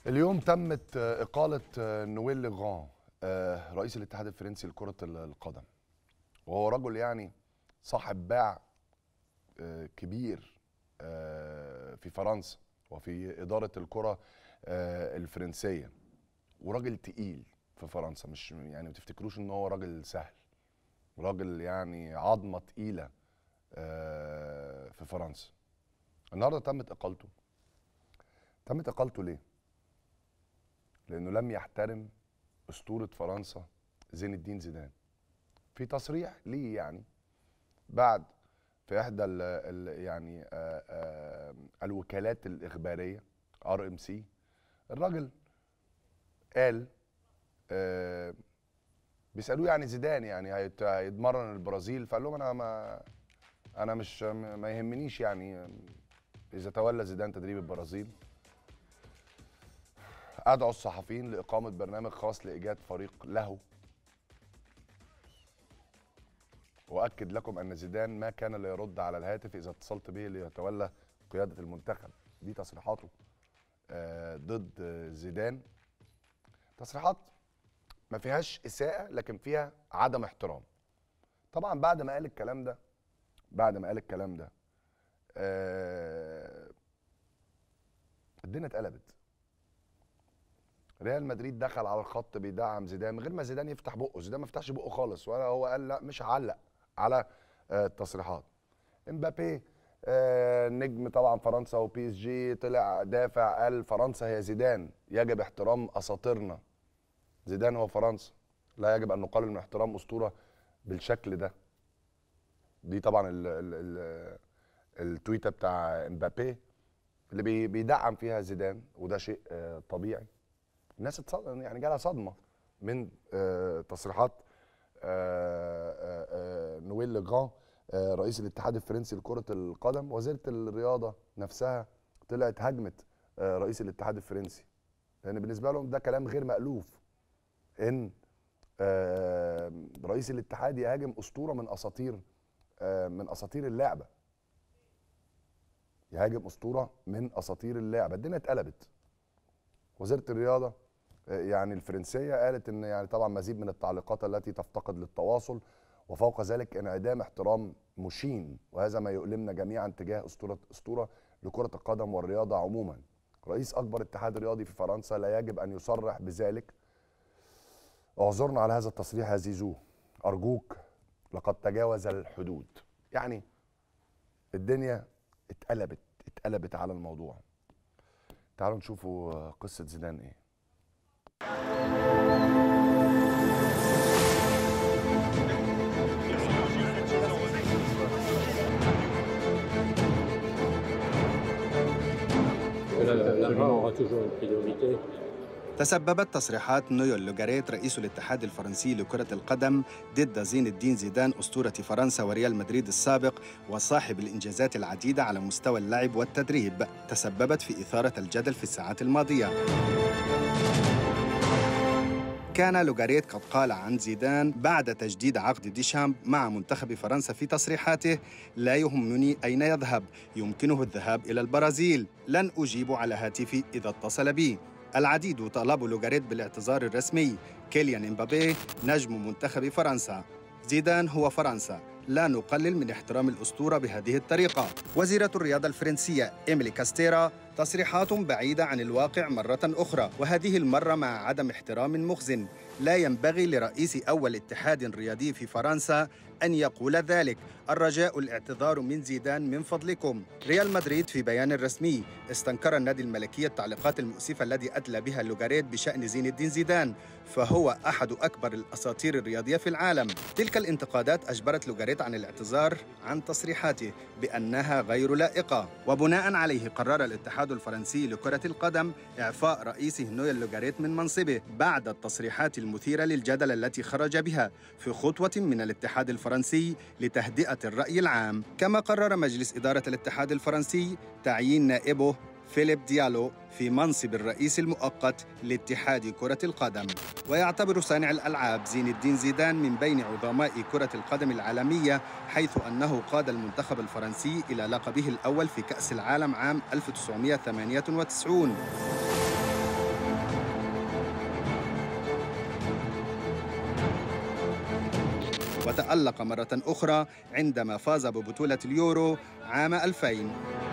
اليوم تمت آه، إقالة آه، نويل ليغران آه، رئيس الاتحاد الفرنسي لكرة ال- القدم وهو رجل يعني صاحب باع آه، كبير آه، في فرنسا وفي إدارة الكرة آه، الفرنسية وراجل تقيل في فرنسا مش يعني ما تفتكروش ان هو راجل سهل راجل يعني عظمة تقيلة آه، في فرنسا النهارده تمت إقالته تمت إقالته ليه؟ لانه لم يحترم اسطوره فرنسا زين الدين زيدان في تصريح ليه يعني بعد في احدى ال ال يعني آآ آآ الوكالات الاخباريه ار ام سي الراجل قال آه، بيسالوه يعني زيدان يعني هيت- هيتمرن البرازيل فقال لهم انا ما انا مش ما يهمنيش يعني اذا تولى زيدان تدريب البرازيل أدعو الصحفيين لإقامة برنامج خاص لإيجاد فريق له وأكد لكم أن زيدان ما كان ليرد على الهاتف إذا اتصلت به ليتولى قيادة المنتخب دي تصريحاته آه، ضد آه، زيدان تصريحات ما فيهاش إساءة لكن فيها عدم احترام طبعا بعد ما قال الكلام ده بعد ما قال الكلام ده آه، الدنيا اتقلبت ريال مدريد دخل على الخط بيدعم زيدان من غير ما زيدان يفتح بقه زيدان ما فتحش بقه خالص ولا هو قال لا مش هعلق على آه، التصريحات امبابي آه، نجم طبعا فرنسا وبي اس جي طلع دافع قال فرنسا هي زيدان يجب احترام اساطيرنا زيدان هو فرنسا لا يجب ان نقلل من احترام اسطوره بالشكل ده دي طبعا ال ال ال التويته بتاع امبابي اللي بي- بيدعم فيها زيدان وده شيء آه، طبيعي الناس اتصدم يعني جالها صدمه من آه، تصريحات آه، آه، آه، نويل ليغران آه، رئيس الاتحاد الفرنسي لكره القدم وزيره الرياضه نفسها طلعت هاجمت آه، رئيس الاتحاد الفرنسي لان بالنسبه لهم ده كلام غير مألوف ان آه، رئيس الاتحاد يهاجم اسطوره من اساطير آه، من اساطير اللعبه يهاجم اسطوره من اساطير اللعبه الدنيا اتقلبت وزيره الرياضه آه، يعني الفرنسيه قالت ان يعني طبعا مزيد من التعليقات التي تفتقد للتواصل وفوق ذلك انعدام احترام مشين وهذا ما يؤلمنا جميعا تجاه اسطوره اسطوره لكره القدم والرياضه عموما رئيس اكبر اتحاد رياضي في فرنسا لا يجب ان يصرح بذلك اعذرنا على هذا التصريح يا زيزو ارجوك لقد تجاوز الحدود يعني الدنيا اتقلبت اتقلبت على الموضوع تعالوا نشوفوا آه، قصه زيدان ايه تسببت تصريحات نويل لوغاريت رئيس الاتحاد الفرنسي لكرة القدم ضد زين الدين زيدان أسطورة فرنسا وريال مدريد السابق وصاحب الإنجازات العديدة على مستوى اللعب والتدريب تسببت في إثارة الجدل في الساعات الماضية كان لوغاريت قد قال عن زيدان بعد تجديد عقد ديشامب مع منتخب فرنسا في تصريحاته لا يهمني أين يذهب يمكنه الذهاب إلى البرازيل لن أجيب على هاتفي إذا اتصل بي العديد طالبوا لوغاريت بالاعتذار الرسمي كيليان امبابي نجم منتخب فرنسا زيدان هو فرنسا لا نقلل من احترام الأسطورة بهذه الطريقة وزيرة الرياضة الفرنسية إيميلي كاستيرا تصريحات بعيدة عن الواقع مرة أخرى وهذه المرة مع عدم احترام مخزن لا ينبغي لرئيس أول اتحاد رياضي في فرنسا أن يقول ذلك الرجاء الاعتذار من زيدان من فضلكم ريال مدريد في بيان رسمي استنكر النادي الملكي التعليقات المؤسفة الذي أدلى بها لوغاريت بشأن زين الدين زيدان فهو أحد أكبر الأساطير الرياضية في العالم تلك الانتقادات أجبرت لوغاريت عن الاعتذار عن تصريحاته بأنها غير لائقة وبناء عليه قرر الاتحاد الفرنسي لكرة القدم إعفاء رئيسه نويل لوغاريت من منصبه بعد التصريحات المثيرة للجدل التي خرج بها في خطوة من الاتحاد الفرنسي لتهدئة الرأي العام كما قرر مجلس إدارة الاتحاد الفرنسي تعيين نائبه فيليب ديالو في منصب الرئيس المؤقت لاتحاد كرة القدم ويعتبر صانع الألعاب زين الدين زيدان من بين عظماء كرة القدم العالمية حيث أنه قاد المنتخب الفرنسي إلى لقبه الأول في كأس العالم عام 1998 وتألق مرة أخرى عندما فاز ببطولة اليورو عام 2000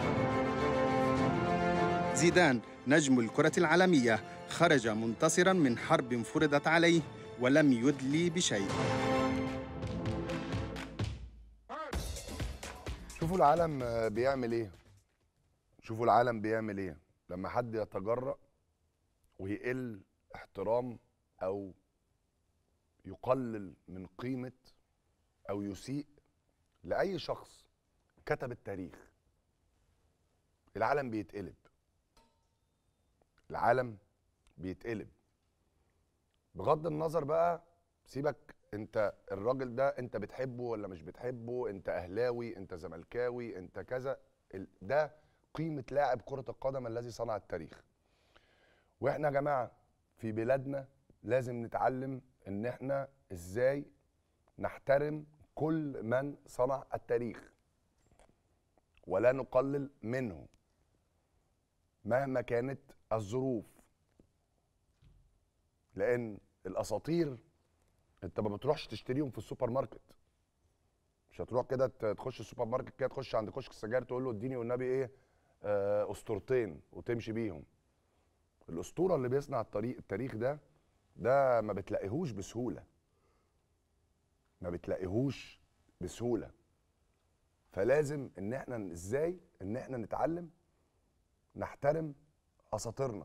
زيدان نجم الكرة العالمية خرج منتصرا من حرب فرضت عليه ولم يدلي بشيء شوفوا العالم آه، بيعمل ايه شوفوا العالم بيعمل ايه لما حد يتجرأ ويقل احترام او يقلل من قيمة او يسيء لأي شخص كتب التاريخ العالم بيتقلب العالم بيتقلب بغض النظر بقى سيبك انت الراجل ده انت بتحبه ولا مش بتحبه انت اهلاوي انت زملكاوي انت كذا ال- ده قيمة لاعب كرة القدم الذي صنع التاريخ واحنا يا جماعة في بلادنا لازم نتعلم ان احنا ازاي نحترم كل من صنع التاريخ ولا نقلل منه مهما كانت الظروف لان الاساطير انت ما بتروحش تشتريهم في السوبر ماركت مش هتروح كده ت- تخش السوبر ماركت كده تخش عند كشك السجاير تقول له اديني والنبي ايه آه، اسطورتين وتمشي بيهم الاسطوره اللي بيصنع الطريق التاريخ ده ده ما بتلاقيهوش بسهوله ما بتلاقيهوش بسهوله فلازم ان احنا ازاي ان احنا نتعلم نحترم اساطيرنا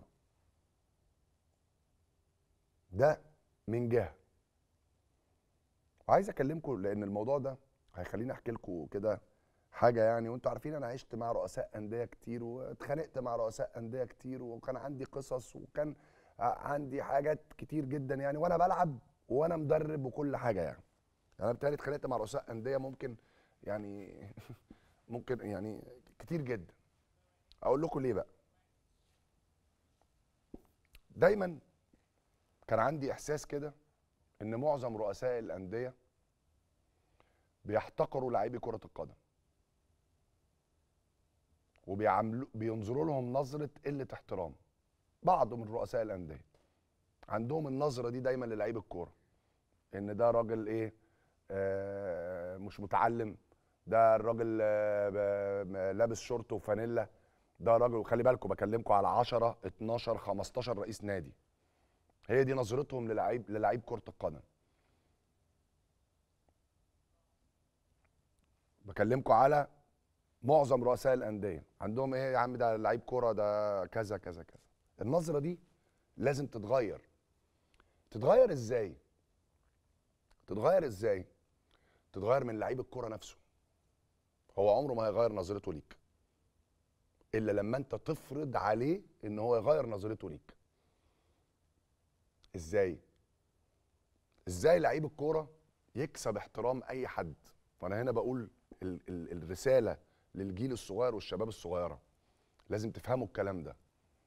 ده من جهه وعايز اكلمكم لان الموضوع ده هيخليني احكي لكم كده حاجه يعني وانتوا عارفين انا عشت مع رؤساء انديه كتير واتخانقت مع رؤساء انديه كتير وكان عندي قصص وكان ع- عندي حاجات كتير جدا يعني وانا بلعب وانا مدرب وكل حاجه يعني انا بالتالي اتخانقت مع رؤساء انديه ممكن يعني ممكن يعني كتير جدا اقول لكم ليه بقى دايما كان عندي احساس كده ان معظم رؤساء الانديه بيحتقروا لاعبي كره القدم وبيعاملوا بينظروا لهم نظره قله احترام بعض من رؤساء الانديه عندهم النظره دي دايما للعيب الكوره ان ده راجل ايه آه مش متعلم ده الراجل آه ب- م- لابس شورت وفانيلا ده راجل وخلي بالكم بكلمكم على 10 12 15 رئيس نادي هي دي نظرتهم للعيب للعيب كره القدم بكلمكم على معظم رؤساء الانديه عندهم ايه يا عم ده لعيب كوره ده كذا كذا كذا النظره دي لازم تتغير تتغير ازاي تتغير ازاي تتغير من لعيب الكوره نفسه هو عمره ما هيغير نظرته ليك الا لما انت تفرض عليه ان هو يغير نظرته ليك ازاي ازاي لعيب الكوره يكسب احترام اي حد وانا هنا بقول ال ال الرساله للجيل الصغير والشباب الصغيره لازم تفهموا الكلام ده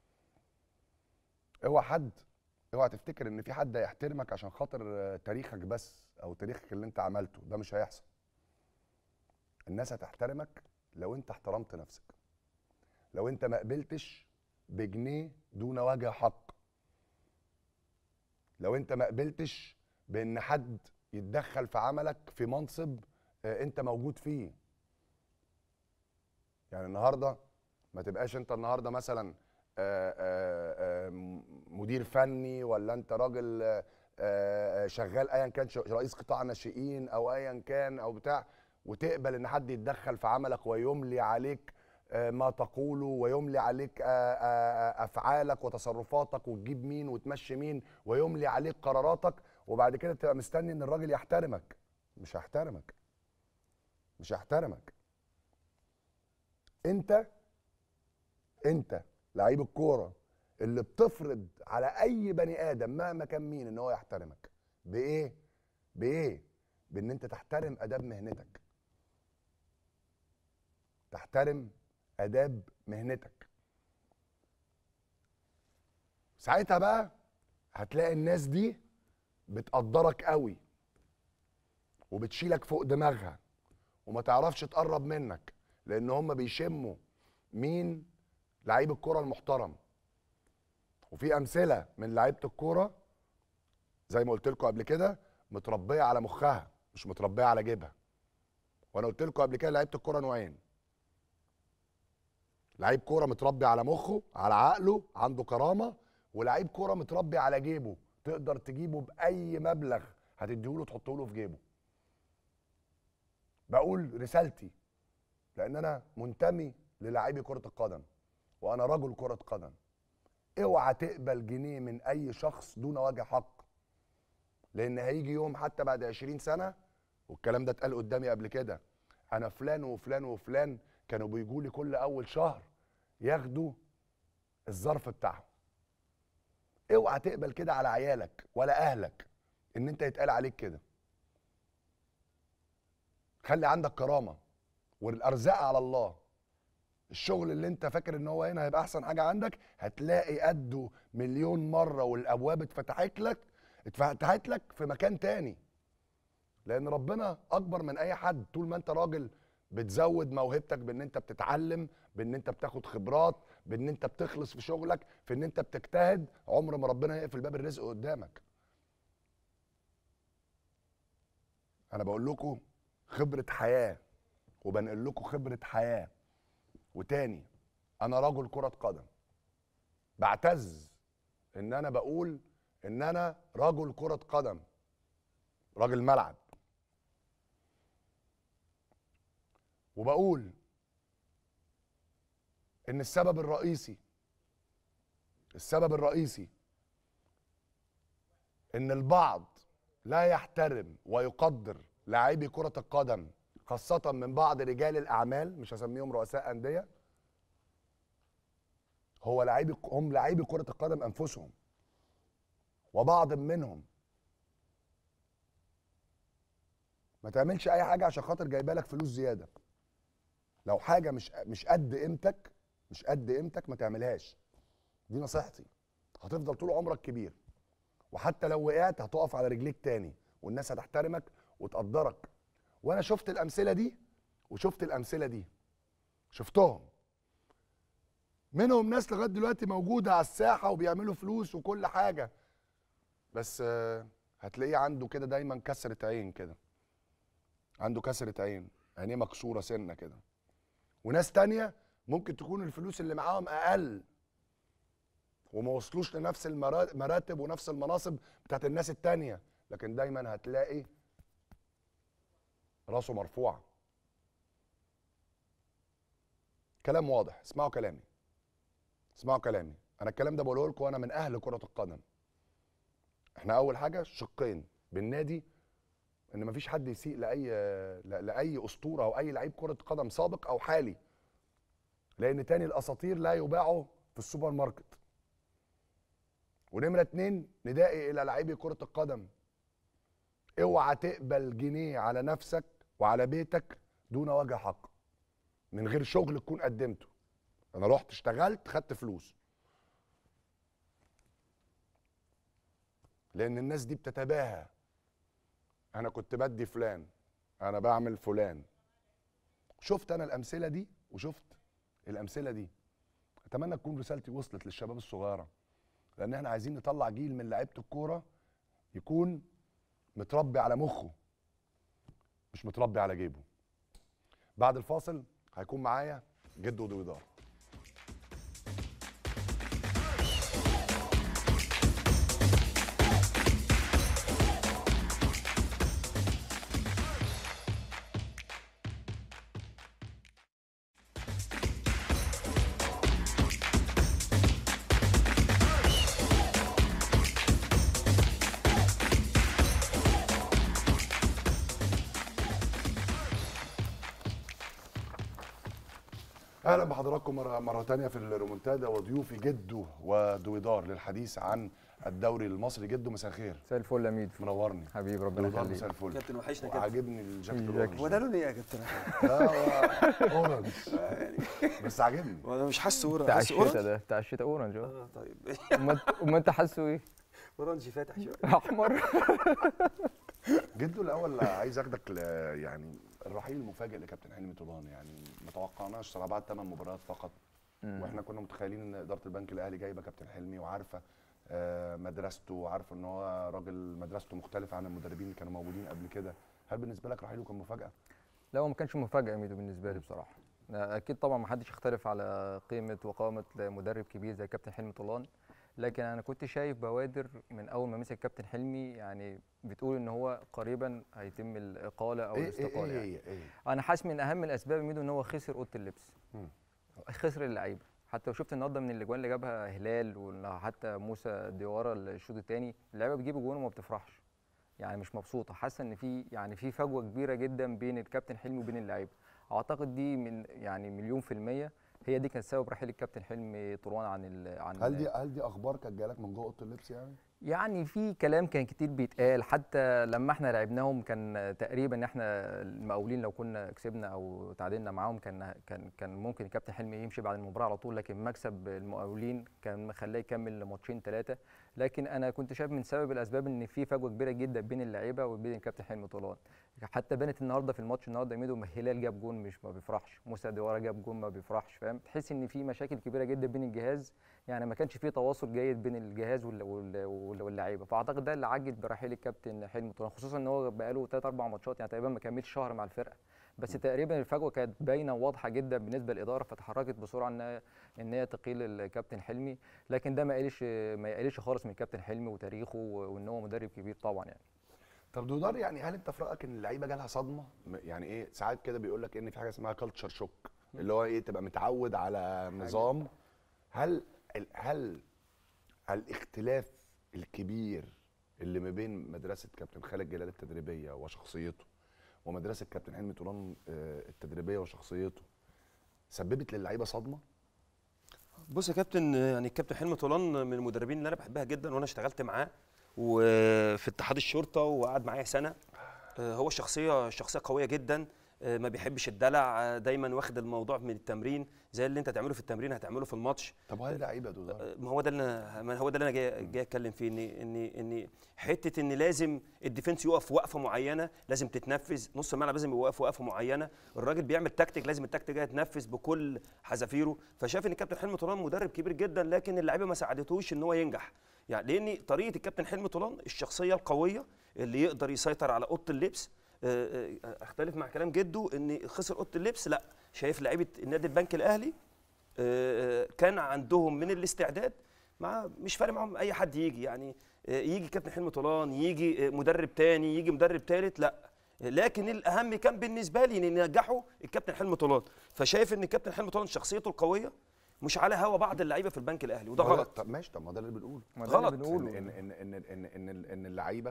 اوعى حد اوعى تفتكر ان في حد هيحترمك عشان خاطر آه، تاريخك بس او تاريخك اللي انت عملته ده مش هيحصل الناس هتحترمك لو انت احترمت نفسك لو انت ما قبلتش بجنيه دون وجه حق لو انت ما قبلتش بان حد يتدخل في عملك في منصب آه، انت موجود فيه يعني النهارده ما تبقاش انت النهارده مثلا آه، آه، آه، م- مدير فني ولا انت راجل آه، آه، شغال ايا كان ش- رئيس قطاع ناشئين او ايا كان او بتاع وتقبل ان حد يتدخل في عملك ويملي عليك آه، ما تقوله ويملي عليك آه، آه، آه، افعالك وتصرفاتك وتجيب مين وتمشي مين ويملي عليك قراراتك وبعد كده تبقى مستني ان الراجل يحترمك مش هيحترمك مش هيحترمك انت انت لعيب الكوره اللي بتفرض على اي بني ادم مهما كان مين ان هو يحترمك بايه بايه بان انت تحترم اداب مهنتك تحترم اداب مهنتك ساعتها بقى هتلاقي الناس دي بتقدرك قوي وبتشيلك فوق دماغها وما تعرفش تقرب منك لان هم بيشموا مين لعيب الكرة المحترم وفي امثله من لعيبه الكوره زي ما قلت لكم قبل كده متربيه على مخها مش متربيه على جيبها وانا قلت لكم قبل كده لعيبه الكوره نوعين لعيب كوره متربي على مخه على عقله عنده كرامه ولعيب كوره متربي على جيبه تقدر تجيبه باي مبلغ هتديهوله تحطه له في جيبه بقول رسالتي لان انا منتمي للاعبي كره القدم وانا رجل كره قدم اوعى تقبل جنيه من اي شخص دون وجه حق لان هيجي يوم حتى بعد 20 سنه والكلام ده اتقال قدامي قبل كده انا فلان وفلان وفلان كانوا بيجوا لي كل اول شهر ياخدوا الظرف بتاعهم اوعى تقبل كده على عيالك ولا اهلك ان انت يتقال عليك كده خلي عندك كرامه والارزاق على الله الشغل اللي انت فاكر ان هو هنا هيبقى احسن حاجه عندك هتلاقي قده مليون مره والابواب اتفتحت لك اتفتحت لك في مكان تاني لان ربنا اكبر من اي حد طول ما انت راجل بتزود موهبتك بان انت بتتعلم بان انت بتاخد خبرات بان انت بتخلص في شغلك في ان انت بتجتهد عمر ما ربنا يقفل باب الرزق قدامك انا بقول لكم خبره حياه وبنقل لكم خبره حياه وتاني انا رجل كره قدم بعتز ان انا بقول ان انا رجل كره قدم راجل ملعب وبقول ان السبب الرئيسي السبب الرئيسي ان البعض لا يحترم ويقدر لاعبي كرة القدم خاصة من بعض رجال الأعمال مش هسميهم رؤساء أندية هو لاعبي هم لاعبي كرة القدم أنفسهم وبعض منهم ما تعملش أي حاجة عشان خاطر جايبه لك فلوس زيادة لو حاجة مش مش قد قيمتك مش قد قيمتك ما تعملهاش دي نصيحتي هتفضل طول عمرك كبير وحتى لو وقعت هتقف على رجليك تاني والناس هتحترمك وتقدرك وانا شفت الامثله دي وشفت الامثله دي شفتهم منهم ناس لغايه دلوقتي موجوده على الساحه وبيعملوا فلوس وكل حاجه بس آه، هتلاقيه عنده كده دايما كسره عين كده عنده كسره عين عينيه مكسوره سنه كده وناس تانية ممكن تكون الفلوس اللي معاهم اقل وما وصلوش لنفس المرا- المراتب ونفس المناصب بتاعت الناس التانية لكن دايما هتلاقي راسه مرفوع كلام واضح اسمعوا كلامي اسمعوا كلامي انا الكلام ده بقوله لكم وانا من اهل كرة القدم احنا اول حاجة شقين بالنادي ان مفيش حد يسيء لاي لا- لاي اسطوره او اي لعيب كره قدم سابق او حالي لان تاني الاساطير لا يباعوا في السوبر ماركت ونمره اتنين ندائي الى لاعبي كره القدم اوعى تقبل جنيه على نفسك وعلى بيتك دون وجه حق من غير شغل تكون قدمته انا رحت اشتغلت خدت فلوس لان الناس دي بتتباهى انا كنت بدي فلان انا بعمل فلان شفت انا الامثله دي وشفت الامثله دي اتمنى تكون رسالتي وصلت للشباب الصغيره لان احنا عايزين نطلع جيل من لعيبه الكوره يكون متربي على مخه مش متربي على جيبه بعد الفاصل هيكون معايا جد ودويدار اهلا بحضراتكم مره مره تانية في الرومنتادا وضيوفي جدو ودويدار للحديث عن الدوري المصري جدو مساء الخير مساء الفل يا ميدو منورني حبيبي ربنا دويدار يخليك مساء الفل كابتن وحشنا كابتن. عاجبني الجاكيت إياك. الاورنج هو ده لون ايه يا كابتن لا هو اورنج بس عاجبني وانا مش حاسه اورنج بتاع حاسه الشتا اورنج ده بتاع الشتا اورنج اه اه طيب امال امال انت حاسه ايه؟ اورنج فاتح شويه احمر جدو الاول عايز اخدك ل... يعني الرحيل المفاجئ لكابتن حلمي طولان يعني ما توقعناش صراحه بعد ثمان مباريات فقط مم. واحنا كنا متخيلين ان اداره البنك الاهلي جايبه كابتن حلمي وعارفه آه، مدرسته وعارفه ان هو راجل مدرسته مختلفه عن المدربين اللي كانوا موجودين قبل كده هل بالنسبه لك رحيله كان مفاجاه لا هو ما كانش مفاجاه يا ميدو بالنسبه لي بصراحه اكيد طبعا ما حدش يختلف على قيمه وقامه مدرب كبير زي كابتن حلمي طولان لكن انا كنت شايف بوادر من اول ما مسك كابتن حلمي يعني بتقول ان هو قريبا هيتم الاقاله او إيه- إيه- الاستقاله إيه يعني. هي- إيه؟ انا حاسس من اهم الاسباب يا ميدو ان هو خسر اوضه اللبس خسر اللعيبه حتى لو شفت النهارده من الاجوان اللي جابها هلال وحتى موسى ديوارا الشوط الثاني اللعيبه بتجيب جوان وما بتفرحش يعني مش مبسوطه حاسه ان في يعني في فجوه كبيره جدا بين الكابتن حلمي وبين اللعيبه اعتقد دي من يعني مليون في الميه هي دي كانت سبب رحيل الكابتن حلمي طروان عن ال عن هل دي هل دي اخبار كانت جايه لك من جوه اوضه اللبس يعني يعني في كلام كان كتير بيتقال حتى لما احنا لعبناهم كان تقريبا احنا المقاولين لو كنا كسبنا او تعادلنا معاهم كان كان كان ممكن الكابتن حلمي يمشي بعد المباراه على طول لكن مكسب المقاولين كان مخلاه يكمل ماتشين ثلاثه لكن انا كنت شايف من سبب الاسباب ان في فجوه كبيره جدا بين اللعيبه وبين الكابتن حلمي طولان حتى بانت النهارده في الماتش النهارده ميدو هلال جاب جون مش ما بيفرحش موسى ديوارا جاب جون ما بيفرحش فاهم تحس ان في مشاكل كبيره جدا بين الجهاز يعني ما كانش في تواصل جيد بين الجهاز وال- وال- وال- واللعيبه فاعتقد ده اللي عجل برحيل الكابتن حلمي طولان خصوصا ان هو بقاله 3 4 ماتشات يعني تقريبا ما كملش شهر مع الفرقه بس تقريبا الفجوه كانت باينه وواضحه جدا بالنسبه للاداره فتحركت بسرعه ان ان هي تقيل الكابتن حلمي لكن ده ما قلش ما يقلش خالص من الكابتن حلمي وتاريخه وان هو مدرب كبير طبعا يعني طب دودار يعني هل انت في رايك ان اللعيبه جالها صدمه م- يعني ايه ساعات كده بيقول لك ان في حاجه اسمها كلتشر شوك اللي هو ايه تبقى متعود على نظام هل ال- هل الاختلاف الكبير اللي ما بين مدرسه كابتن خالد جلال التدريبيه وشخصيته ومدرسه كابتن حلمي طولان آه، التدريبيه وشخصيته سببت للعيبه صدمه بص يا كابتن يعني الكابتن حلمي طولان من المدربين اللي انا بحبها جدا وانا اشتغلت معاه وفي اتحاد الشرطه وقعد معايا سنه آه، هو شخصيه شخصيه قويه جدا آه، ما بيحبش الدلع آه، دايما واخد الموضوع من التمرين زي اللي انت تعمله في التمرين هتعمله في الماتش طب وهل لعيبه دودار ما هو ده اللي انا ما هو ده اللي انا جاي جاي اتكلم فيه ان ان ان حته ان لازم الديفنس يقف وقفه معينه لازم تتنفذ نص الملعب لازم يوقف وقفه معينه الراجل بيعمل تكتيك لازم التكتيك ده يتنفذ بكل حذافيره فشاف ان الكابتن حلمي طولان مدرب كبير جدا لكن اللعيبه ما ساعدتوش ان هو ينجح يعني لان طريقه الكابتن حلمي طولان الشخصيه القويه اللي يقدر يسيطر على اوضه اللبس آه، آه، اختلف مع كلام جده ان خسر اوضه اللبس لا شايف لعيبه النادي البنك الاهلي آه، كان عندهم من الاستعداد مع مش فارق معاهم اي حد يجي يعني آه، يجي كابتن حلمي طولان يجي آه، مدرب تاني يجي مدرب تالت لا لكن الاهم كان بالنسبه لي ان ينجحوا الكابتن حلمي طولان فشايف ان الكابتن حلمي طولان شخصيته القويه مش على هوا بعض اللعيبه في البنك الاهلي وده ما هو غلط طب ماشي طب ما ده اللي بنقوله ما ده اللي غلط بنقوله. ان ان ان ان ان ان, إن اللعيبه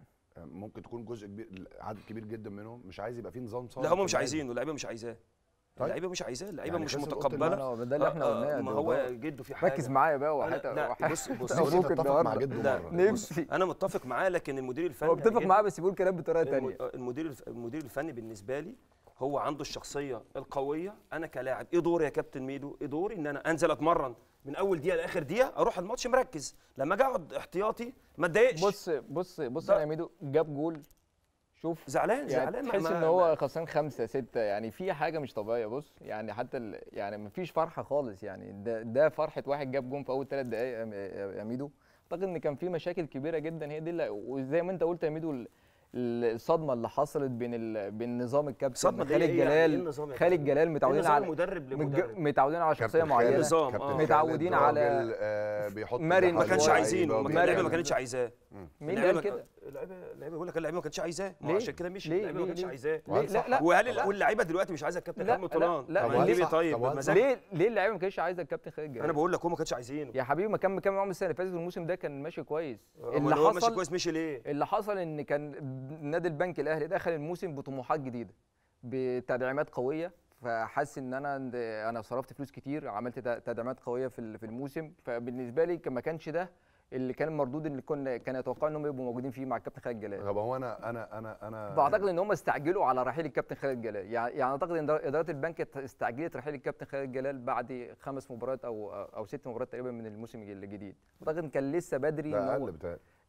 ممكن تكون جزء كبير عدد كبير جدا منهم مش عايز يبقى فيه نظام صارم لا هم في مش النادي. عايزينه اللعيبه مش عايزاه طيب. اللعيبه مش عايزاه اللعيبه يعني مش خسر أوضة متقبله اللبس. ما ده اللي احنا آه، آه، قلناه يا ما هو دودار. جده في حاجه ركز معايا بقى أنا- وحتى لا وحتى بص بص أبوك بص- النهاردة. لا، النهاردة. لا، نفسي. بص، انا متفق معاه لكن المدير الفني هو بيتفق هيجي- معاه بس بيقول كلام بطريقه الم- ثانيه المدير الف- المدير الفني بالنسبه لي هو عنده الشخصيه القويه انا كلاعب ايه دوري يا كابتن ميدو ايه دوري ان انا انزل اتمرن من اول دقيقه لاخر دقيقه اروح الماتش مركز لما اجي اقعد احتياطي ما اتضايقش بص بص بص ده- يا ميدو جاب جول شوف زعلان يعني زعلان ما- تحس ما- ان هو خسران خمسة ستة يعني في حاجة مش طبيعية بص يعني حتى ال... يعني مفيش فرحة خالص يعني ده ده فرحة واحد جاب جون في أول ثلاث دقايق يا- يا يا ميدو أعتقد إن كان في مشاكل كبيرة جدا هي دي اللي وزي ما أنت قلت يا ميدو ال- ال- الصدمة اللي حصلت بين ال... بين نظام الكابتن صدمة دي خالد إيه يعني؟ إيه جلال النظام يا خالد كابتن؟ جلال متعودين نظام على مدرب متج- لمدرب. متعودين على شخصية كابتن معينة خالد- نظام، كابتن آه. خالد متعودين على راجل، آه، بيحط مرن ما كانش لعيبة عايزينه ما كان- وبيعمل- اللعيبه ما كانتش عايزاه مين اللي اللعيبة قال ما- كده؟ اللعيبه اللعيبه بيقول لك اللعيبه ما كانتش عايزاه ما ليه؟ هو عشان كده مشي ليه؟ اللعيبه ما ليه؟ كانتش ليه؟ عايزاه ليه؟ لا، لا. وهل لا. واللعيبه دلوقتي مش عايزه الكابتن حلمي طولان لا طب ليه ليه طيب بمزاج ليه ليه اللعيبه ما كانتش عايزه الكابتن خالد جلال انا بقول لك هو ما كانش عايزينه يا حبيبي ما كان مكمل معاهم السنه اللي فاتت والموسم ده كان ماشي كويس أمال هو ماشي كويس مشي ليه؟ اللي حصل ان كان نادي البنك الاهلي دخل الموسم بطموحات جديده بتدعيمات قويه فحس ان انا انا صرفت فلوس كتير عملت ت- تدعيمات قويه في ال- في الموسم فبالنسبه لي كان- ما كانش ده اللي كان المردود اللي كنا كان يتوقع انهم يبقوا موجودين فيه مع الكابتن خالد جلال طب هو انا انا انا انا فاعتقد ان هم استعجلوا على رحيل الكابتن خالد جلال يعني يعني اعتقد ان اداره البنك استعجلت رحيل الكابتن خالد جلال بعد خمس مباريات او او ست مباريات تقريبا من الموسم الجديد اعتقد ان كان لسه بدري ده إن هو- اقل بتاعي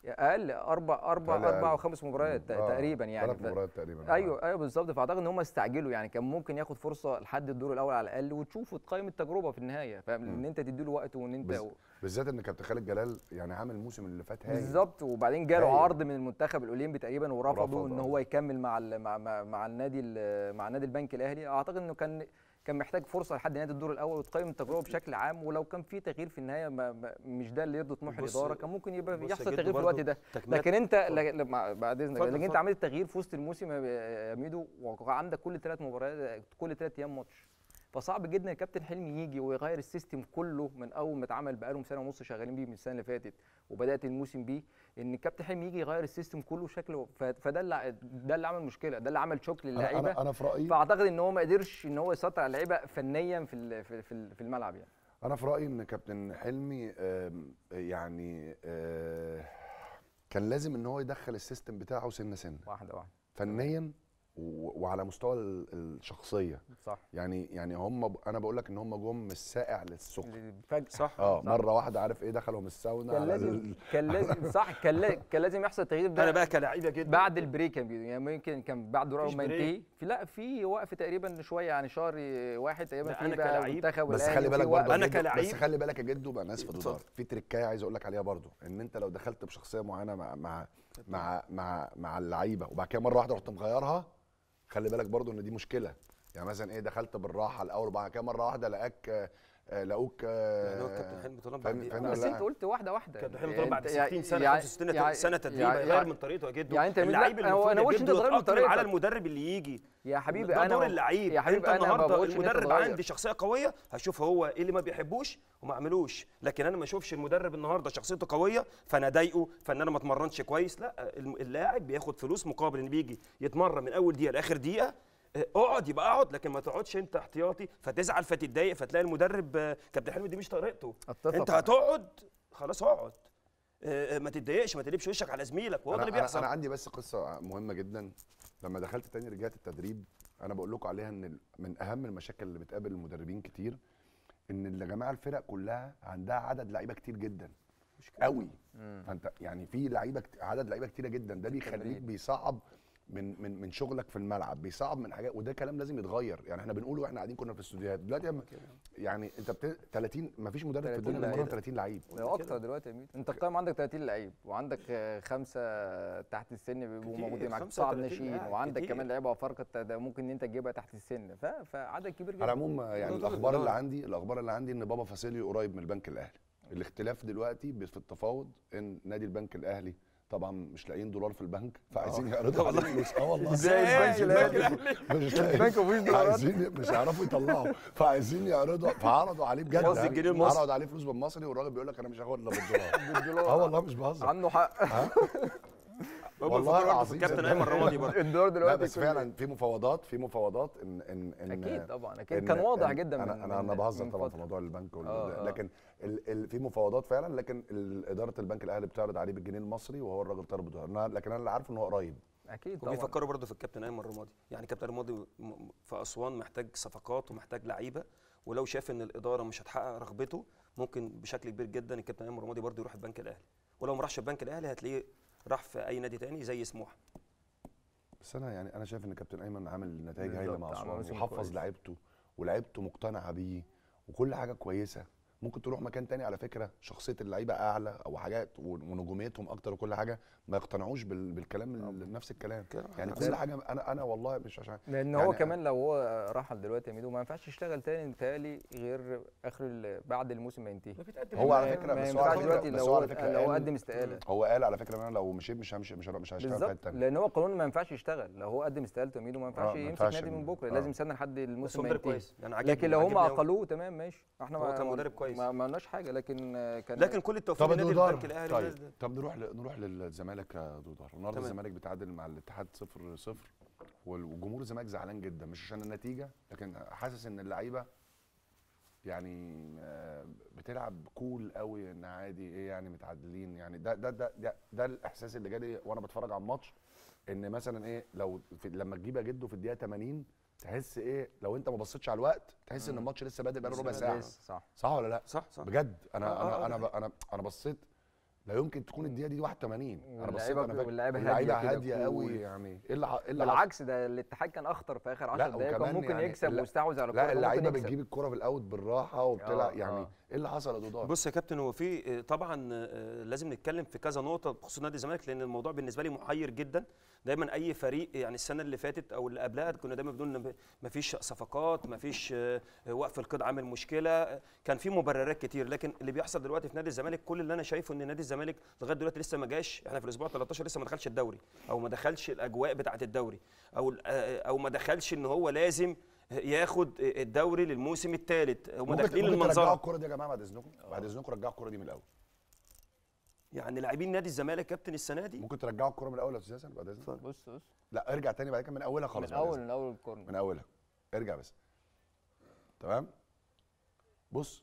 اقل اربع اربع أقل- اربع أقل. او خمس مباريات آه، تقريبا يعني ثلاث ف- مباريات تقريبا ايوه ايوه بالظبط فاعتقد ان هم استعجلوا يعني كان ممكن ياخد فرصه لحد الدور الاول على الاقل وتشوف وتقيم التجربه في النهايه فاهم ان انت تديله وقت وان انت بز- بالذات ان كابتن خالد جلال يعني عامل الموسم اللي فات هايل بالظبط وبعدين جاله هايل. عرض من المنتخب الاولمبي تقريبا ورفضوا ورفض، ان آه. هو يكمل مع ال مع مع, مع النادي ال- مع نادي البنك الاهلي اعتقد انه كان كان محتاج فرصه لحد نهايه الدور الاول وتقيم التجربه بشكل عام ولو كان في تغيير في النهايه ما ما مش ده اللي يرضي طموح بص- الاداره كان ممكن يبقى بص يا يحصل جدو تغيير في برضو الوقت ده تكملة- لكن انت اتفضل. ل- ل- بعد اذنك اتفضل، لكن انت اتفضل. عملت تغيير في وسط الموسم يا يا ميدو وعندك كل ثلاث مباريات كل ثلاث ايام ماتش فصعب جدا الكابتن حلمي يجي ويغير السيستم كله من اول ما اتعمل بقالهم سنه ونص شغالين بيه من السنه اللي فاتت وبدات الموسم بيه ان الكابتن حلمي يجي يغير السيستم كله شكله ف- فده اللي ده اللي عمل مشكله ده اللي عمل شوك للعيبه أنا- أنا في رأيي- فاعتقد ان هو ما قدرش ان هو يسيطر على اللعيبه فنيا في ال- في في في الملعب يعني انا في رايي ان كابتن حلمي آم، يعني آه، كان لازم ان هو يدخل السيستم بتاعه سنه سنه واحده واحده فنيا و- وعلى مستوى ال- الشخصيه صح يعني يعني هم ب- انا بقول لك ان هم جم من الساقع للسخن فجاه صح اه مره واحده عارف ايه دخلوا من الساونا كان على لازم ال- كان لازم صح كان لا- كان لازم يحصل التغيير ده انا بقى كلاعيبه جدا بعد البريك كان بيقولوا يعني ممكن كان بعد دور مفيش ما بريك. ينتهي في لا في وقف تقريبا شويه يعني شهر واحد تقريبا لا، في أنا بقى كلاعب، المنتخب بس والأهلي خلي وفي بالك وقف. برضه أنا يا جدو- كلاعب- بس خلي بالك يا جدو بقى ناس في اتفضل. دودار في تركايه عايز اقول لك عليها برضه ان انت لو دخلت بشخصيه معينه مع مع مع مع, مع اللعيبه وبعد كده مره واحده رحت مغيرها خلي بالك برضه ان دي مشكله يعني مثلا ايه دخلت بالراحه الاول وبعد كده مره واحده لقاك آه، آه، لقوك آه، يعني هو كابتن حلمي طلب فاهمني- بعد- فاهمني بس ولا انت لا؟ قلت واحده واحده كابتن حلمي يعني طلب بعد انت- 60 سنه يعني- 65 يعني- سنه تدريب يعني- غير من طريقته يا جدو يعني انت اللعيب لا، هو المفروض انا يا مش جدو انت تغير من يتأقلم على طريقتك المدرب اللي يجي يا حبيبي ده انا دور ب- اللعيب يا حبيبي انت انا ما النهارده بقولش ان انت المدرب تغير. عندي شخصيه قويه هشوف هو ايه اللي ما بيحبوش وما اعملوش لكن انا ما اشوفش المدرب النهارده شخصيته قويه فانا اضايقه فان انا ما اتمرنش كويس لا الم- اللاعب بياخد فلوس مقابل ان بيجي يتمرن من اول دقيقه لاخر دقيقه اه، اقعد يبقى اقعد لكن ما تقعدش انت احتياطي فتزعل فتتضايق فتلاقي المدرب اه، كابتن حلمي دي مش طريقته اتفق انت معاك. هتقعد خلاص اقعد اه، اه، ما تتضايقش ما تقلبش وشك على زميلك وهو ده انا اللي انا, بيحصل أنا عندي بس قصه مهمه جدا لما دخلت تاني رجعت التدريب انا بقول لكم عليها ان ال- من اهم المشاكل اللي بتقابل المدربين كتير ان يا جماعه الفرق كلها عندها عدد لعيبه كتير جدا قوي فانت يعني في لعيبه كت- عدد لعيبه كتيره جدا ده بيخليك بيصعب من من من شغلك في الملعب بيصعب من حاجات وده كلام لازم يتغير يعني احنا بنقوله واحنا قاعدين كنا في الاستوديوهات دلوقتي أما- يعني انت بت... 30 ما فيش مدرب في 30 الدنيا بيمرن لعيب. 30 لعيب ده اكتر دلوقتي يا ميدو انت القائمه عندك 30 لعيب وعندك آه، خمسه تحت السن بيبقوا كتير، موجودين معاك 35 صعب ناشئين لاعب، وعندك كتير. كمان لعيبه افارقه ده ممكن ان انت تجيبها تحت السن ف... فعدد كبير جدا على العموم يعني دول الاخبار اللي الإدارة. عندي الاخبار اللي عندي ان بابا فاسيليو قريب من البنك الاهلي الاختلاف دلوقتي بي- في التفاوض ان نادي البنك الاهلي طبعا مش لاقيين دولار في البنك فعايزين يعرضوا عليه فلوس اه والله ازاي البنك الاهلي مش البنك لاقيين مفيش دولارات عايزين مش هيعرفوا يطلعوا فعايزين يعرضوا فعرضوا عليه بجد قصدي يعني. الجنيه المصري. عرضوا عليه فلوس بالمصري والراجل بيقول لك انا مش هاخد الا بالدولار بالدولار اه والله مش بهزر عنده حق ها؟ هم والله بيفكروا في العظيم الكابتن صدقني. ايمن رمادي برضه الدولار لا دلوقتي بس كل- فعلا في مفاوضات في مفاوضات ان ان ان اكيد طبعا اكيد إن- كان واضح إن- جدا انا من انا انا من- بهزر من طبعا في فترة. موضوع البنك وال... آه، آه. لكن ال... ال... في مفاوضات فعلا لكن ال- اداره البنك الاهلي بتعرض عليه بالجنيه المصري وهو الراجل طالب بالدولار أنا- لكن انا اللي عارفه ان هو قريب اكيد طبعا وبيفكروا برضه في الكابتن ايمن رمادي يعني كابتن رمادي م- م- في اسوان محتاج صفقات ومحتاج لعيبه ولو شاف ان الاداره مش هتحقق رغبته ممكن بشكل كبير جدا الكابتن ايمن رمادي برضه يروح البنك الاهلي ولو ما راحش البنك الاهلي هتلاقيه راح في اي نادي تاني زي سموحه بس انا يعني انا شايف ان كابتن ايمن عامل نتائج بالظبط، هايله مع عمل اسوان موسم وحفظ كويس. لعيبته ولعيبته مقتنعه بيه وكل حاجه كويسه ممكن تروح مكان تاني على فكره شخصيه اللعيبه اعلى او حاجات ونجوميتهم اكتر وكل حاجه ما يقتنعوش بال... بالكلام ال- نفس الكلام يعني كل حاجه انا انا والله مش عشان لان يعني هو كمان لو هو رحل دلوقتي يا ميدو ما ينفعش يشتغل تاني متهيألي غير اخر ال- بعد الموسم ما ينتهي هو على ما- فكره ما بس هو على ينفعش فكره دلوقتي بس لو هو هو على فكره لو قال- قدم استقاله هو قال على فكره ان انا لو مشيت مش همشي مش مش هشتغل في بالظبط حته تانيه لان هو قانون ما ينفعش يشتغل لو هو قدم استقالته يا ميدو ما آه، ينفعش ما يمسك ينفعش نادي من إن- بكره آه. لازم يستنى لحد الموسم هو ما مدرب ينتهي كويس. يعني عاجبني- لكن لو هم عاجبني أوي. عقلوه تمام ماشي احنا هو ما- كان ما- مدرب كويس. ما ما قلناش حاجه لكن آه، كان لكن كل التوفيق طب لنادي دودار البنك الاهلي طيب والناس دي. طب نروح ل... نروح للزمالك يا دودار النهارده تمام. الزمالك بيتعادل مع الاتحاد 0 0 وجمهور الزمالك زعلان جدا مش عشان النتيجه لكن حاسس ان اللعيبه يعني آه، بتلعب كول قوي ان عادي ايه يعني متعادلين يعني ده ده ده ده, ده الاحساس اللي جالي وانا بتفرج على الماتش ان مثلا ايه لو في لما تجيب يا جدو في الدقيقه 80 تحس ايه لو انت ما بصيتش على الوقت تحس ان مم. الماتش لسه بادئ بقاله لسه ربع بادئ ساعه لسه، صح. صح ولا لا صح صح بجد انا آه، آه، انا آه، انا ده ب- انا انا بصيت لا يمكن تكون الدقيقه دي 81 انا بصيت واللعيبة- انا فاكر واللعيبة واللعيبه هادية كده، هاديه قوي cool. يعني ايه اللي ح- ايه اللي بالعكس ده الاتحاد كان اخطر في اخر 10 لا دقايق كان وكمان ممكن يعني يكسب لا- ويستحوذ على الكوره لا كان ممكن اللعيبه يكسب. بتجيب الكره في الاوت بالراحه وبتلعب آه، يعني آه. ايه اللي حصل يا دودار بص يا كابتن هو في آه، طبعا آه، لازم نتكلم في كذا نقطه بخصوص نادي الزمالك لان الموضوع بالنسبه لي محير جدا دايما اي فريق يعني السنه اللي فاتت او اللي قبلها كنا دايما بنقول ان مفيش صفقات مفيش آه، وقف القيد عامل مشكله آه، كان في مبررات كتير لكن اللي بيحصل دلوقتي في نادي الزمالك كل اللي انا شايفه ان نادي الزمالك لغايه دلوقتي لسه ما جاش احنا في الاسبوع 13 لسه ما دخلش الدوري او ما دخلش الاجواء بتاعه الدوري او آه، او ما دخلش ان هو لازم ياخد الدوري للموسم الثالث هم ممكن داخلين ممكن ترجعوا المنظره الكره دي يا جماعه بعد اذنكم بعد اذنكم رجعوا الكره دي من الاول يعني لاعبين نادي الزمالك كابتن السنه دي ممكن ترجعوا الكره من الاول يا استاذ حسن بعد اذنك بص بص لا ارجع تاني بعد كده من اولها خالص من بعد اول إذنك. من اول الكورنر من اولها ارجع بس تمام بص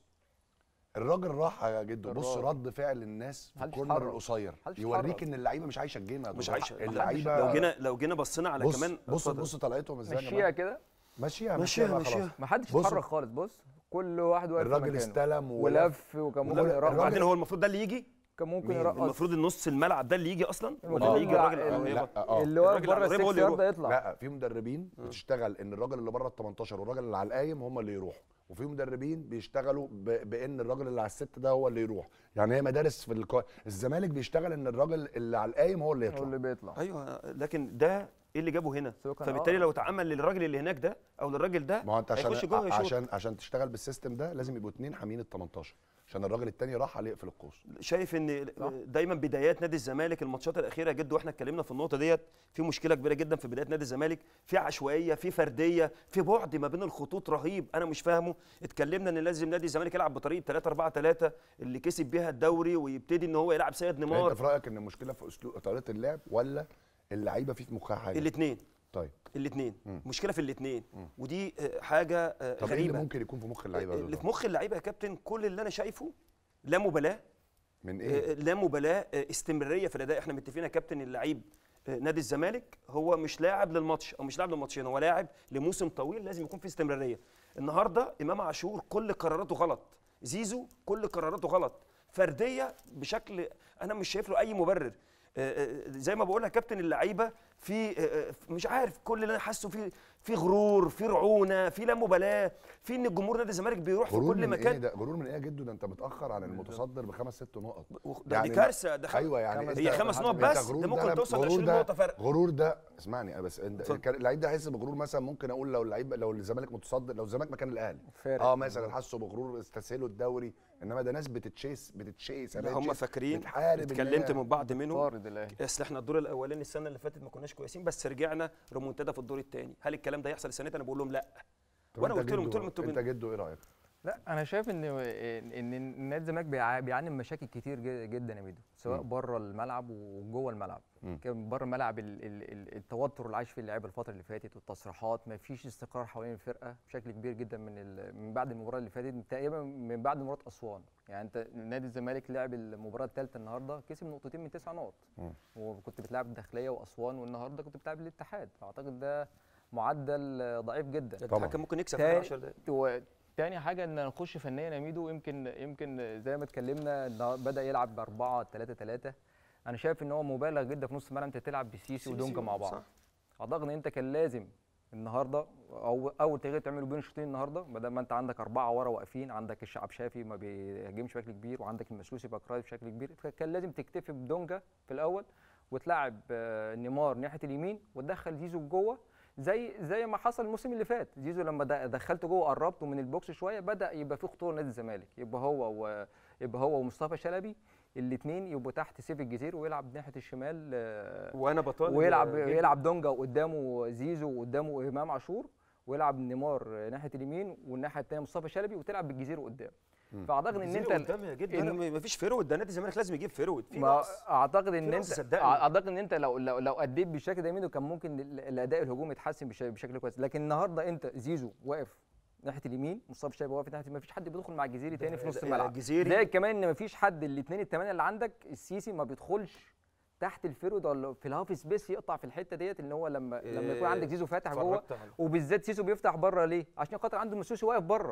الراجل راح يا جدو بص الراجل. رد فعل الناس في محدش الكورنر اتحرك. القصير محدش يوريك اتحرك. ان اللعيبه مش عايشه الجيم يا مش دودار. عايشه اللعيبه لو جينا لو جينا بصينا على بص كمان بص اتفضل. بص طلعتهم ازاي يا مشيها جماعة. كده مشيها مشيها، بقى خلاص. مشيها. ما حدش بص- اتحرك خالص بص كل واحد واقف في الراجل مكانه. استلم ولف وكان ممكن الراجل- يرقص وبعدين هو المفروض ده اللي يجي كان ممكن مين؟ يرقص المفروض النص الملعب ده اللي يجي اصلا ولا المفروض اللي يجي الراجل ال- القريبة؟ لا اه اللي واقف الراجل بره القريبة هو السكس اللي يارد يروح. يطلع لا في مدربين بتشتغل ان الراجل اللي بره ال 18 والراجل اللي على القايم هم اللي يروحوا وفي مدربين بيشتغلوا ب... بان الراجل اللي على الست ده هو اللي يروح يعني هي مدارس في الكو... الزمالك بيشتغل ان الراجل اللي على القايم هو اللي هو يطلع اللي بيطلع ايوه لكن ده ايه اللي جابه هنا سواء كان فبالتالي آه. لو اتعمل للراجل اللي هناك ده او للراجل ده ما هو انت عشان هيخش جوه يشوط. عشان عشان تشتغل بالسيستم ده لازم يبقوا اتنين حامين ال 18 عشان الراجل التاني راح عليه يقفل القوس شايف ان دايما بدايات نادي الزمالك الماتشات الاخيره جد واحنا اتكلمنا في النقطه ديت في مشكله كبيره جدا في بدايات نادي الزمالك في عشوائيه في فرديه في بعد ما بين الخطوط رهيب انا مش فاهمه اتكلمنا ان لازم نادي الزمالك يلعب بطريقه 3 4 3 اللي كسب بيها الدوري ويبتدي ان هو يلعب سيد يعني انت نيمار في رايك ان المشكله في اسلوب طريقه اللعب ولا اللعيبه في في مخها حاجه الاثنين طيب الاثنين مم. مشكله في الاثنين ودي آه، حاجه آه، طب ايه غريبه اللي ممكن يكون في مخ اللعيبه يا اللي دودار؟ في مخ اللعيبه يا كابتن كل اللي انا شايفه لا مبالاه من ايه آه، لا مبالاه آه، استمراريه في الاداء احنا متفقين يا كابتن اللعيب آه، نادي الزمالك هو مش لاعب للماتش او مش لاعب للماتشين هو لاعب لموسم طويل لازم يكون في استمراريه النهارده امام عاشور كل قراراته غلط زيزو كل قراراته غلط فرديه بشكل انا مش شايف له اي مبرر آه، آه، زي ما بقول لك كابتن اللعيبه في آه، آه، مش عارف كل اللي انا حاسه في في غرور في رعونه في لا مبالاه في ان الجمهور نادي الزمالك بيروح في غرور كل من مكان ايه ده غرور من ايه يا جدو ده انت متاخر عن المتصدر بخمس ست نقط ده دي كارثه ده خ- ايوه يعني هي انت- خمس نقط انت بس غرور ده ممكن توصل ل غرور 20 ده- نقطه فرق غرور ده اسمعني بس انت اتفضل. كان اللعيب ده هيحس بغرور مثلا ممكن اقول لو اللعيب لو الزمالك متصدر لو الزمالك مكان الاهلي فارق. اه مثلا حسوا بغرور استسهلوا الدوري انما ده ناس بتتشيس بتتشيس لا هم فاكرين بتحارب إن اتكلمت هي- من بعض منهم طارد الاهلي اصل احنا الدور الاولاني السنه اللي فاتت ما كناش كويسين بس رجعنا ريمونتادا في الدور الثاني هل الكلام ده يحصل السنه دي انا بقول لهم لا طب وانا انت قلت لهم جدو- قلت لهم انتوا انت من- جدو ايه رايك؟ لا انا شايف ان ان نادي الزمالك بيع- بيعاني من مشاكل كتير ج- جدا يا ميدو سواء مم. بره الملعب وجوه الملعب مم. كان بره الملعب ال- ال- ال- التوتر اللي عايش فيه اللعيبه الفتره اللي فاتت والتصريحات ما فيش استقرار حوالين الفرقه بشكل كبير جدا من ال- من بعد المباراه اللي فاتت تقريبا من بعد مباراه اسوان يعني انت نادي الزمالك لعب المباراه الثالثه النهارده كسب نقطتين من تسع نقط مم. وكنت بتلعب الداخليه واسوان والنهارده كنت بتلعب الاتحاد اعتقد ده معدل آه، ضعيف جدا الاتحاد كان ممكن يكسب في تاني- 10 دقايق و- تاني حاجه ان نخش فنيا يا ميدو يمكن يمكن زي ما اتكلمنا ان بدا يلعب ب 4 3 3 انا شايف ان هو مبالغ جدا في نص الملعب انت تلعب بسيسي سيسي ودونجا مع بعض صح. اعتقد ان انت كان لازم النهارده او اول تغيير تعمله بين الشوطين النهارده بدل ما انت عندك اربعه ورا واقفين عندك الشعب شافي ما بيهاجمش بشكل كبير وعندك المسلوسي باكراي بشكل كبير فكان لازم تكتفي بدونجا في الاول وتلعب آه، نيمار ناحيه اليمين وتدخل زيزو جوه زي زي ما حصل الموسم اللي فات زيزو لما د- دخلته جوه قربته من البوكس شويه بدا يبقى في خطوره نادي الزمالك يبقى هو و... يبقى هو ومصطفى شلبي الاثنين يبقوا تحت سيف الجزير ويلعب ناحيه الشمال آه، وانا بطالب ويلعب جدا. يلعب دونجا وقدامه زيزو وقدامه امام عاشور ويلعب نيمار ناحيه اليمين والناحيه الثانيه مصطفى شلبي وتلعب بالجزيره قدام فاعتقد ان زيرو انت قدام يا جد إن- انا ما فيش فيرود ده نادي الزمالك لازم يجيب فيرود في ما نقص اعتقد ان في انت نقص صدقني. اعتقد ان انت لو لو, لو اديت بالشكل ده يمين كان ممكن ال- الاداء الهجومي يتحسن بش- بشكل كويس لكن النهارده انت زيزو واقف ناحيه اليمين مصطفى شلبي واقف ناحيه ما فيش حد بيدخل مع الجزيري تاني في نص ده- الملعب الجزيري- زائد كمان ان ما فيش حد الاثنين الثمانيه اللي عندك السيسي ما بيدخلش تحت الفيرود ولا في الهاف سبيس يقطع في الحته ديت اللي هو لما لما يكون عندك زيزو فاتح جوه اتفرجت على- وبالذات سيسو بيفتح بره ليه عشان خاطر عنده مسوسي واقف بره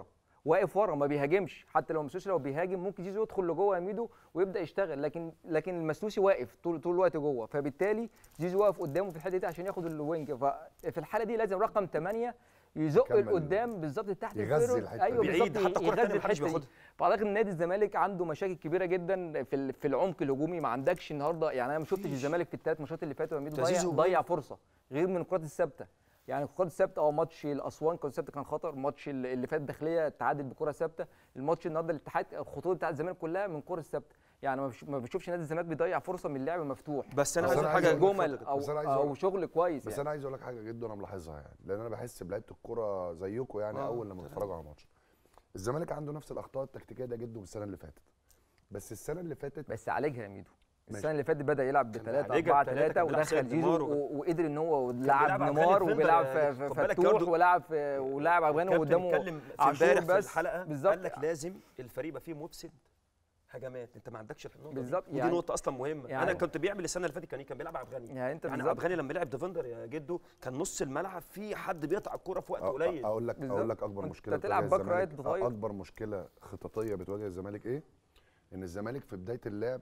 واقف ورا ما بيهاجمش حتى لو المسلوسي لو بيهاجم ممكن زيزو يدخل لجوه يا ميدو ويبدا يشتغل لكن لكن المسلوسي واقف طول طول الوقت جوه فبالتالي زيزو واقف قدامه في الحته دي عشان ياخد الوينج ففي الحاله دي لازم رقم 8 يزق يكمل. لقدام بالظبط تحت يغذي الفيرود. الحتة ايوه دي. بعيد، بالظبط حتى الكرة التانية يغذي محدش الحته دي بياخدها. فاعتقد ان نادي الزمالك عنده مشاكل كبيره جدا في ال- في العمق الهجومي ما عندكش النهارده يعني انا ما شفتش الزمالك في الثلاث ماتشات اللي فاتوا يا ميدو ضيع تزيزو ضيع فرصه غير من الكرات الثابته يعني الكرات الثابته اه ماتش الاسوان كرة الثابته كان خطر ماتش ال- اللي فات الداخليه تعادل بكره ثابته الماتش النهارده الاتحاد الخطوط بتاعت الزمالك كلها من كره ثابته يعني ما بش- ما بشوفش نادي الزمالك بيضيع فرصه من اللعب مفتوح بس أنا أو عايز أقول حاجة- جمل بس أنا عايز او أقول- او شغل كويس بس يعني. انا عايز اقول لك حاجه جدا انا ملاحظها يعني لان انا بحس بلعيبه الكوره زيكم يعني آه، اول لما بتفرجوا على الماتش الزمالك عنده نفس الاخطاء التكتيكيه ده جدا السنه اللي فاتت بس السنه اللي فاتت بس عالجها يا ميدو ماشي. السنه اللي فاتت بدا يلعب بثلاثة بيعالجها 4 بتلاتة، 3 كان بيلعب ودخل سيد زيزو نيمار و- و- وقدر ان هو بيلعب لاعب عبد الغني نيمار ديفندر وبيلعب يا- في- خد في بالك فتوح برضو ولاعب في ولاعب عبد الغني الكابتن قدامه اتكلم في عاشور امبارح في بس الحلقه بالظبط قال لك لازم الفريق يبقى فيه مفسد هجمات انت ما عندكش النقطه دي. بالظبط، ودي يعني- نقطه اصلا مهمه يعني- انا كنت بيعمل السنه اللي فاتت كان إيه؟ كان بيلعب عبد الغني يعني انت يعني بالظبط. عبد الغني لما لعب ديفندر يا جدو كان نص الملعب في حد بيقطع الكوره في وقت أ- قليل اقول لك بالظبط. اقول لك اكبر وأنت مشكله تلعب بتواجه باك رايت الزمالك ضايع. اكبر مشكله خططيه بتواجه الزمالك ايه ان الزمالك في بدايه اللعب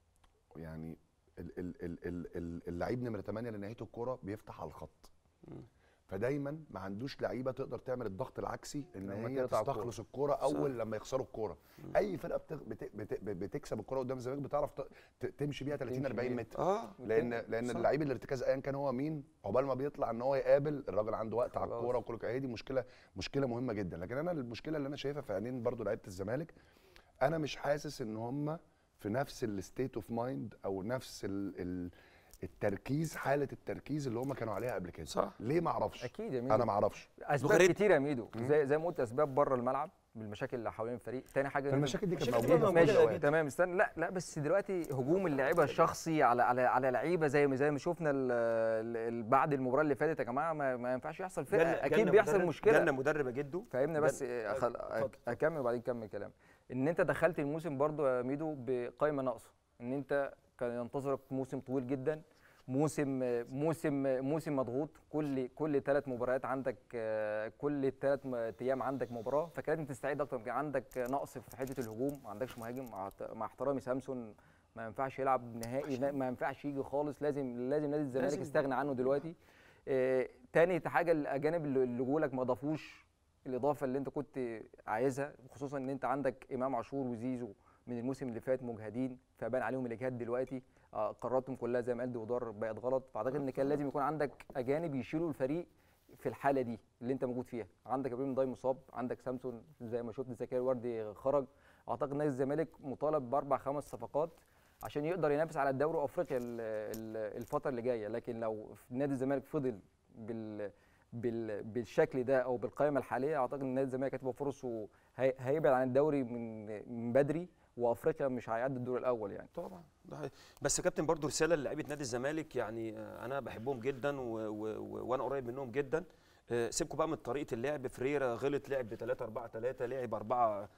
يعني ال- ال- ال- ال- ال- اللعيب نمره 8 اللي نهايته الكوره بيفتح على الخط فدايما ما عندوش لعيبه تقدر تعمل الضغط العكسي ان لما هي تقطع الكورة. تستخلص الكوره اول لما يخسروا الكوره اي فرقه بت- بت- بت- بتكسب الكوره قدام الزمالك بتعرف ت- ت- تمشي بيها 30 تمشي 40 بيها. متر اه لان لان صح. اللعيب الارتكاز ايا كان هو مين عقبال ما بيطلع ان هو يقابل الراجل عنده وقت على خلاص. الكوره وكل هي دي مشكله مشكله مهمه جدا لكن انا المشكله اللي انا شايفها في عينين برضو لعيبه الزمالك انا مش حاسس ان هم في نفس الستيت اوف مايند او نفس ال ال التركيز حاله التركيز اللي هم كانوا عليها قبل كده صح. ليه ما اعرفش اكيد يا ميدو انا ما اعرفش اسباب لغريت- كتيره يا ميدو زي زي ما قلت اسباب بره الملعب بالمشاكل اللي حوالين الفريق تاني حاجه المشاكل دي كانت مشاكل موجوده موجودة في ماشي أوقات. تمام استنى لا لا بس دلوقتي هجوم اللعيبه الشخصي على على على لعيبه زي ما زي ما شفنا ال- ال- ال- بعد المباراه اللي فاتت يا جماعه ما, ما ينفعش يحصل فرقه جالنا- اكيد جالنا بيحصل مدرب- مشكله جالنا مدرب يا جدو فاهمنا بس جال- إيه، أخل... اتفضل. اكمل وبعدين كمل كلام ان انت دخلت الموسم برضو يا ميدو بقائمه ناقصه ان انت كان ينتظرك موسم طويل جدا موسم موسم موسم مضغوط كل كل ثلاث مباريات عندك آه، كل ثلاث ايام عندك مباراه فكان لازم تستعيد اكتر كان عندك نقص في حته الهجوم ما عندكش مهاجم مع مع احترامي سامسون ما ينفعش يلعب نهائي لا- ما ينفعش يجي خالص لازم لازم نادي الزمالك لازم. يستغنى عنه دلوقتي آه، تاني حاجه الاجانب اللي اللي جولك ما ضافوش الاضافه اللي انت كنت عايزها خصوصا ان انت عندك امام عاشور وزيزو من الموسم اللي فات مجهدين فبان عليهم الاجهاد دلوقتي آه، قراراتهم كلها زي ما قال ودار بقت غلط فاعتقد ان كان لازم يكون عندك اجانب يشيلوا الفريق في الحاله دي اللي انت موجود فيها عندك ابراهيم ضاي مصاب عندك سامسون زي ما شفت زكريا الوردي خرج اعتقد نادي الزمالك مطالب باربع خمس صفقات عشان يقدر ينافس على الدوري وافريقيا ال- ال- الفتره اللي جايه لكن لو في نادي الزمالك فضل بال بال بالشكل ده او بالقائمه الحاليه اعتقد ان نادي الزمالك هتبقى فرصه هي- هيبعد عن الدوري من من بدري وافريقيا مش هيعدي الدور الاول يعني طبعا ده حقيقي. بس يا كابتن برضو رساله للاعيبه نادي الزمالك يعني آه، انا بحبهم جدا و... و... و... وانا قريب منهم جدا آه، سيبكم بقى من طريقه اللعب فريرا غلط لعب ب 3 4 3 لعب 4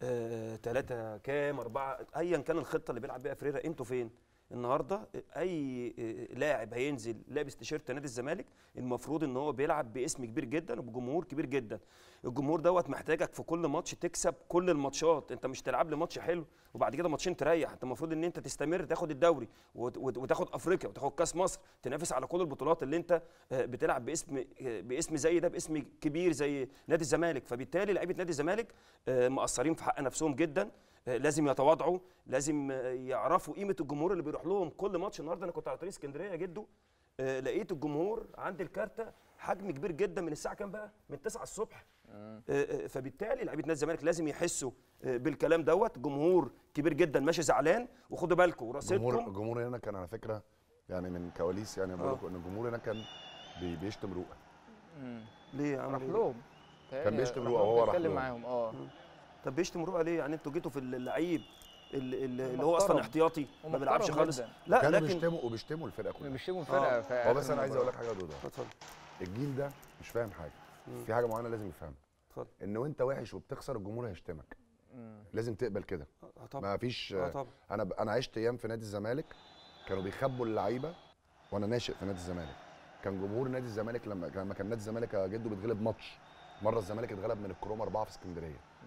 3 كام 4 ايا كان الخطه اللي بيلعب بيها فريرا انتوا فين النهارده اي آه، لاعب هينزل لابس تيشيرت نادي الزمالك المفروض ان هو بيلعب باسم كبير جدا وبجمهور كبير جدا الجمهور دوت محتاجك في كل ماتش تكسب كل الماتشات انت مش تلعب لي ماتش حلو وبعد كده ماتشين تريح انت المفروض ان انت تستمر تاخد الدوري وت- وت- وتاخد افريقيا وتاخد كاس مصر تنافس على كل البطولات اللي انت آه، بتلعب باسم آه، باسم زي ده باسم كبير زي نادي الزمالك فبالتالي لعيبه نادي الزمالك آه، مقصرين في حق نفسهم جدا آه، لازم يتواضعوا لازم آه، يعرفوا قيمه الجمهور اللي بيروح لهم كل ماتش النهارده انا كنت على طريق اسكندريه جده آه، لقيت الجمهور عند الكارته حجم كبير جدا من الساعه كام بقى من 9 الصبح آه، آه، فبالتالي لعيبه نادي الزمالك لازم يحسوا آه، بالكلام دوت جمهور كبير جدا ماشي زعلان وخدوا بالكم الجمهور ورصيدكم الجمهور هنا كان على فكره يعني من كواليس يعني بقول لكم ان الجمهور هنا كان بي- بيشتم رؤى ليه يا عم راح ليه؟ لهم كان بيشتم راح رؤى لهم وهو راح بيتكلم لهم. معاهم اه طب بيشتم رؤى ليه يعني انتوا جيتوا في اللعيب اللي, اللي اللي هو محترم. اصلا احتياطي ما ومحترم بيلعبش خالص جدا. لا كانوا لكن بيشتموا وبيشتموا الفرقه كلها بيشتموا الفرقه آه. في هو آخر بس انا عايز المباراة. اقول لك حاجه يا دودو اتفضل الجيل ده مش فاهم حاجه مم. في حاجه معينه لازم يفهمها اتفضل ان وانت وحش وبتخسر الجمهور هيشتمك مم. لازم تقبل كده اه طبعا ما فيش اه طبعا انا ب- انا عشت ايام في نادي الزمالك كانوا بيخبوا اللعيبه وانا ناشئ في نادي الزمالك كان جمهور نادي الزمالك لما لما كان نادي الزمالك يا جدو بيتغلب ماتش مره الزمالك اتغلب من الكروم اربعه في اسكندريه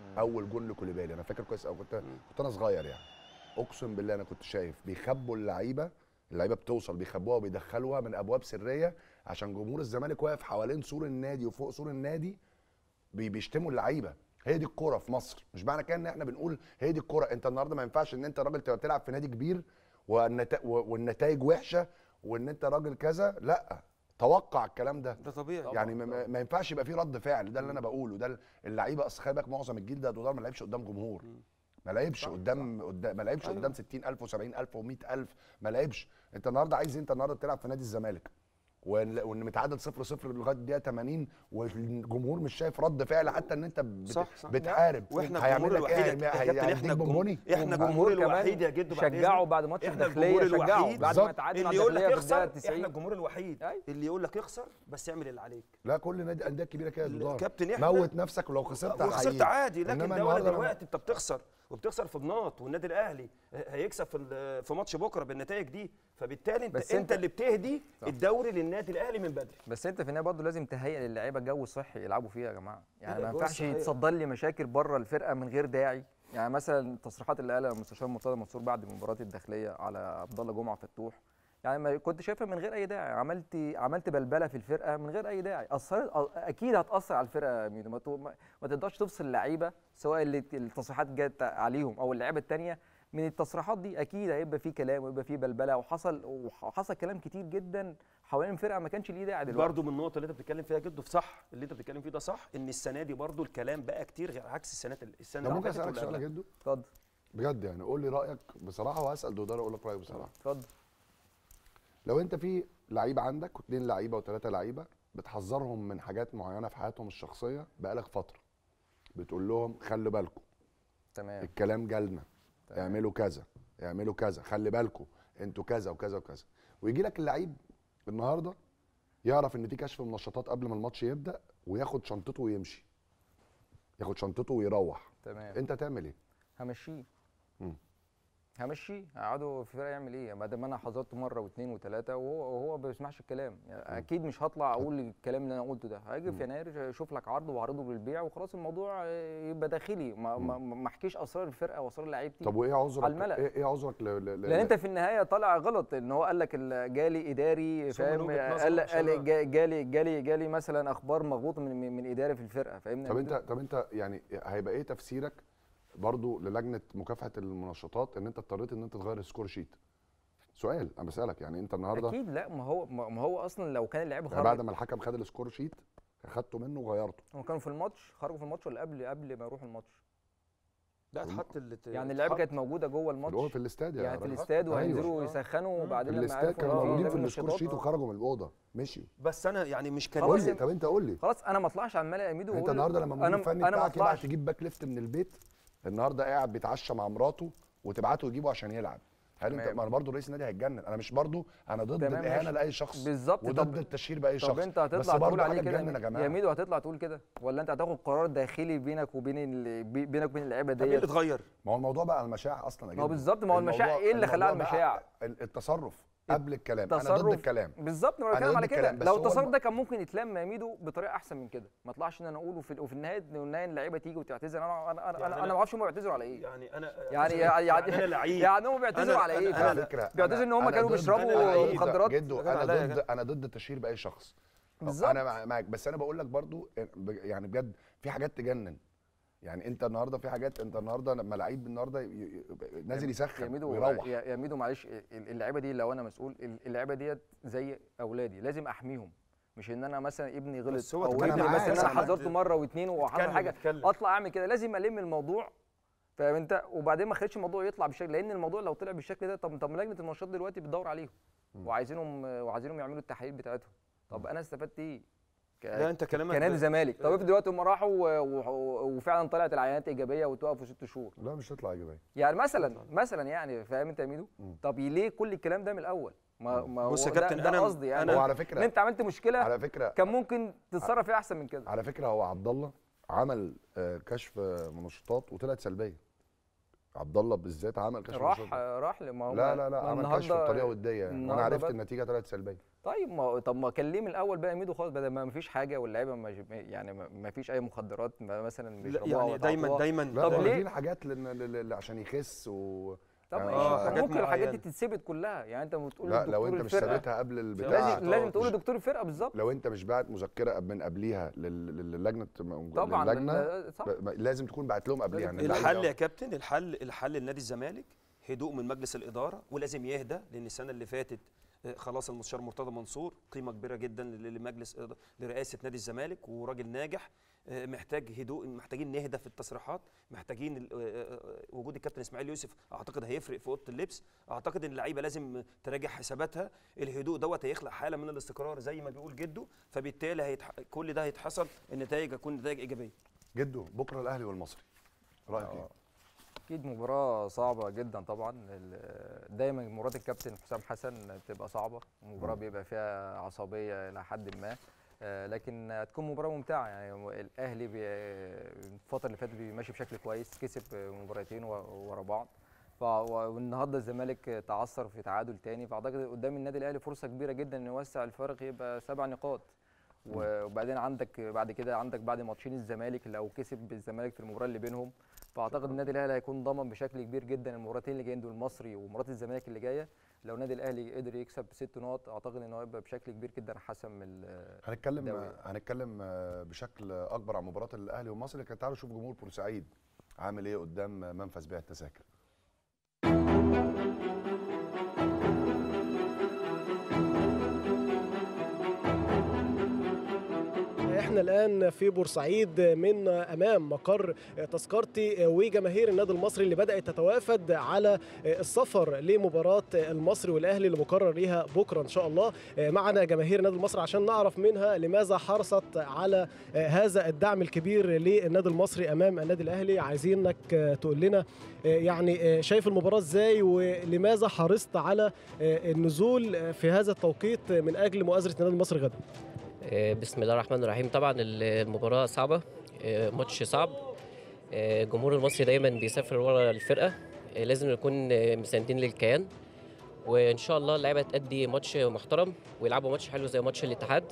اول جون لكوليبالي انا فاكر كويس قوي كنت كنت انا صغير يعني اقسم بالله انا كنت شايف بيخبوا اللعيبه اللعيبه بتوصل بيخبوها وبيدخلوها من ابواب سريه عشان جمهور الزمالك واقف حوالين سور النادي وفوق سور النادي بي- بيشتموا اللعيبه هي دي الكوره في مصر مش معنى كده ان احنا بنقول هي دي الكوره انت النهارده ما ينفعش ان انت راجل تبقى بتلعب في نادي كبير والنتا... والنتائج وحشه وان انت راجل كذا لا توقع الكلام ده ده طبيعي يعني ما- ما, ما ينفعش يبقى في رد فعل ده اللي انا بقوله ده اللعيبه اصل خلي بالك معظم الجيل ده دودار ما لعبش قدام جمهور ما لعبش قدام قدام ما لعبش أيوة. قدام 60000 و70000 و100000 ما لعبش انت النهارده عايز إيه؟ انت النهارده بتلعب في نادي الزمالك وان وإن متعادل 0 0 لغايه الدقيقه 80 والجمهور مش شايف رد فعل حتى ان انت بت... صح صح بتحارب واحنا هيعمل الجمهور لك ايه الوحيد يا هي- كابتن هيديك احنا بونبوني الجمهور احنا الجمهور الوحيد يا جدو بعد شجعوا إذنك. بعد ماتش احنا الداخليه الجمهور شجعوا الوحيد بعد ما تعادل مع اللي يقول لك الداخليه في الدقيقه اخسر 90 احنا الجمهور الوحيد اللي يقول لك اخسر بس اعمل اللي عليك لا كل نادي انديه كبيره كده يا دودار كابتن احنا موت نفسك ولو خسرت وخسرت هحييك. عادي لكن إنما ده ولا النهاردة أنا- دلوقتي انت بتخسر وبتخسر في بناط والنادي الاهلي هيكسب في ال- في ماتش بكره بالنتائج دي فبالتالي انت بس انت أنت- اللي بتهدي صح. الدوري للنادي الاهلي من بدري بس انت في النهايه برضه لازم تهيئ للعيبه جو صحي يلعبوا فيها يا جماعه يعني لا، ما جو ينفعش صحي. يتصدر لي مشاكل بره الفرقه من غير داعي يعني مثلا التصريحات اللي قالها المستشار مرتضى منصور بعد مباراه الداخليه على عبد الله جمعه فتوح يعني ما كنت شايفها من غير اي داعي عملت عملت بلبله في الفرقه من غير اي داعي اثرت اكيد هتاثر على الفرقه يا ميدو ما تو- ما- ما تقدرش تفصل لعيبه سواء اللي التصريحات جت عليهم او اللعيبه الثانيه من التصريحات دي اكيد هيبقى في كلام ويبقى في بلبله وحصل وحصل كلام كتير جدا حوالين الفرقه ما كانش ليه داعي دلوقتي برضه من النقطه اللي انت بتتكلم فيها جدو صح اللي انت بتتكلم فيه ده صح ان السنه دي برضه الكلام بقى كتير غير عكس السنه السنه طب اللي ممكن فاتت اسالك واللي سؤال يا قبلها. جدو اتفضل بجد يعني قول لي رايك بصراحه وهسال دودار اقول لك رايي بصراحه اتفضل لو انت في لعيبه عندك واثنين لعيبه وثلاثه لعيبه بتحذرهم من حاجات معينه في حياتهم الشخصيه بقالك فتره بتقول لهم خلي بالكم تمام الكلام جالنا اعملوا كذا اعملوا كذا خلي بالكم انتوا كذا وكذا وكذا ويجي لك اللعيب النهارده يعرف ان في كشف منشطات قبل ما الماتش يبدا وياخد شنطته ويمشي ياخد شنطته ويروح تمام انت تعمل ايه همشيه مم. همشيه هقعده في فرقه يعمل ايه ما دام انا حذرته مره واثنين وثلاثه وهو وهو ما بيسمعش الكلام يعني اكيد مش هطلع اقول الكلام اللي انا قلته ده هاجي في يناير اشوف لك عرض واعرضه بالبيع وخلاص الموضوع آه، يبقى داخلي ما ما ما احكيش اسرار الفرقه واسرار لعيبتي طب وايه عذرك على الملأ. ايه ايه عذرك ل... ل... ل... لان انت في النهايه طالع غلط ان هو قال لك ال- جالي اداري بس هو من فاهم وجهة نظره قال ما شاء قال الله. جا- جالي جالي جالي مثلا اخبار مغلوطه من من- من اداري في الفرقه فاهمني طب يا انت ميدو؟ طب انت يعني هيبقى ايه تفسيرك برضو للجنه مكافحه المنشطات ان انت اضطريت ان انت تغير السكور شيت سؤال انا بسالك يعني انت النهارده اكيد لا ما هو ما ما هو اصلا لو كان اللعيبه يعني خرج بعد ما الحكم خد السكور شيت خدته منه وغيرته هم كانوا في الماتش خرجوا في الماتش ولا قبل قبل ما يروحوا الماتش لا اتحط اللي ت- يعني اللعيبه اتحط. كانت موجوده جوه الماتش اللي هو في الاستاد يا يعني في راجل. الاستاد أيوة. وهينزلوا يسخنوا وبعدين في لما الاستاد عرفوا كانوا إن موجودين ده في من السكور النشاطات، شيت وخرجوا من الاوضه مشيوا بس انا يعني مش كان قول خلاص لي طب انت قول لي خلاص انا ما اطلعش على الملأ يا ميدو انت وأقول النهارده لما المدير انا الفني انا ما بتاعك يبعت اطلعش تجيب باك ليفت من البيت النهارده قاعد بيتعشى مع مراته وتبعته يجيبه عشان يلعب هل انت تمام. ما انا برضه رئيس النادي هيتجنن انا مش برضه انا ضد تمام الاهانه ماشي. لاي شخص بالظبط وضد طب- التشهير باي شخص طب انت بس هتطلع برضه تقول عليه حاجة كده تجنن يا يا جماعه ميدو هتطلع تقول كده ولا انت هتاخد قرار داخلي بينك وبين ال... بي- بينك وبين اللعيبه طب ايه اللي ديت اتغير؟ ما هو الموضوع بقى على المشاع اصلا يا ما هو جدع. بالظبط، ما هو المشاع الموضوع- ايه اللي خلاها الموضوع بقى المشاع؟ ال- التصرف قبل الكلام انا ضد تصرف الكلام بالظبط ما انا أنا بتكلم ضد على كده الكلام، بس لو هو التصرف الم- ده كان ممكن يتلم يا ميدو بطريقه احسن من كده ما اطلعش ان انا اقوله في وفي النهايه والنهايه اللعيبه تيجي وتعتذر انا انا انا, يعني أنا, أنا- أنا ما اعرفش هم بيعتذروا على ايه يعني انا يعني يعني يعني انا لعيب يعني هم بيعتذروا أنا- على ايه أنا- فاهم؟ على فكره بيعتذروا ان هم أنا كانوا ضد- أنا بيشربوا لعيب. مخدرات جدو أنا انا عليا ضد كده. انا ضد التشهير باي شخص بالظبط. انا مع- معاك بس انا بقول لك برضو ب- يعني بجد في حاجات تجنن يعني انت النهارده في حاجات انت النهارده لما لعيب النهارده ي- ي- نازل يا يسخن ميدو ويروح يا يا ميدو معلش ال- اللعيبه دي لو انا مسؤول ال- اللعيبه ديت زي اولادي لازم احميهم مش ان انا مثلا ابني غلط بس هو او اتكلم ابني معاك، مثلا أنا انا معاك. حذرته مره واثنين وحصل اتكلم، حاجه اتكلم. اطلع اعمل كده لازم الم الموضوع فاهم انت وبعدين ما خليتش الموضوع يطلع بالشكل لان الموضوع لو طلع بالشكل ده طب طب ما لجنه الماتشات دلوقتي بتدور عليهم وعايزينهم وعايزينهم يعملوا التحاليل بتاعتهم طب انا استفدت ايه ك- لا انت كلامك كنادي ده- زمالك طب افرض دلوقتي هم راحوا و- و- وفعلا طلعت العينات ايجابيه وتوقفوا ست شهور لا مش هتطلع ايجابيه يعني مثلا مثلا يعني فاهم انت يا ميدو طب ليه كل الكلام ده من الاول ما ما بص هو يا ده- كابتن، ده أنا- قصدي يعني هو على فكرة- ان انت عملت مشكله على فكره كان ممكن تتصرف فيها احسن من كده على فكره هو عبد الله عمل آه، كشف آه، منشطات وطلعت سلبيه عبد الله بالذات عمل كشف راح الشرطة. راح ما هو لا لا لا ما عمل كشف النهاردة- بطريقه وديه يعني وانا النهاردة عرفت بقى- النتيجه طلعت سلبيه طيب ما طب ما كان ليه من الاول بقى ميدو خالص بدل ما فيش حاجه واللعيبه ما ج- يعني ما- ما فيش اي مخدرات ما مثلا بيشربوها يعني دايما ويتعاطوها. دايما لا طب طب ليه دي حاجات لن- ل- ل- عشان يخس و طب يعني ماشي آه، طب ممكن الحاجات دي معينة. تتثبت كلها يعني انت بتقول لا لو لدكتور انت مش الفرقة- ثابتها قبل البتاع لازم لازم تقول مش- لدكتور الفرقه بالظبط لو انت مش باعت مذكره من قبليها لل- لل- للجنه طبعاً، للجنه لأن- صح. ب- لازم تكون باعت لهم قبليها إن اللعيبة- الحل يا كابتن الحل الحل لنادي الزمالك هدوء من مجلس الاداره ولازم يهدى لان السنه اللي فاتت آه، خلاص المستشار مرتضى منصور قيمه كبيره جدا ل- لمجلس إد- لرئاسه نادي الزمالك وراجل ناجح آه، محتاج هدوء محتاجين نهدى في التصريحات محتاجين ال- آه، آه، وجود الكابتن اسماعيل يوسف اعتقد هيفرق في اوضه اللبس اعتقد ان اللعيبه لازم تراجع حساباتها الهدوء دوت هيخلق حاله من الاستقرار زي ما بيقول جده فبالتالي هيتح... كل ده هيتحصل النتائج هتكون نتائج ايجابيه جدو بكره الاهلي والمصري رايك ايه؟ اكيد مباراه صعبه جدا طبعا ال- دايما مباراه الكابتن حسام حسن بتبقى صعبه مباراه بيبقى فيها عصبيه الى حد ما آه، لكن هتكون مباراه ممتعه يعني الاهلي بي- الفتره اللي فاتت ماشي بشكل كويس كسب مباراتين و- ورا بعض ف- والنهارده الزمالك تعثر في تعادل تاني فاعتقد قدام النادي الاهلي فرصه كبيره جدا انه يوسع الفارق يبقى سبع نقاط وبعدين عندك بعد كده عندك بعد ماتشين الزمالك لو كسب الزمالك في المباراه اللي بينهم فاعتقد النادي الاهلي هيكون ضمن بشكل كبير جدا المباراتين اللي جايين دول المصري ومباراه الزمالك اللي جايه لو النادي الاهلي قدر يكسب ست نقط اعتقد ان هو هيبقى بشكل كبير جدا حسم ال- هنتكلم الدوري. هنتكلم آه، بشكل اكبر عن مباراه الاهلي والمصري لكن تعالوا نشوف جمهور بورسعيد عامل ايه قدام منفذ بيع التذاكر احنا الان في بورسعيد من امام مقر تذكرتي وجماهير النادي المصري اللي بدات تتوافد على السفر لمباراه المصري والاهلي اللي مقرر ليها بكره ان شاء الله معنا جماهير النادي المصري عشان نعرف منها لماذا حرصت على هذا الدعم الكبير للنادي المصري امام النادي الاهلي عايزينك تقول لنا يعني شايف المباراه ازاي ولماذا حرصت على النزول في هذا التوقيت من اجل مؤازره النادي المصري غدا آه، بسم الله الرحمن الرحيم طبعا المباراة صعبة آه، ماتش صعب آه، الجمهور المصري دايما بيسافر ورا الفرقة آه، لازم نكون آه، مساندين للكيان وان شاء الله اللعيبة تأدي ماتش محترم ويلعبوا ماتش حلو زي ماتش الاتحاد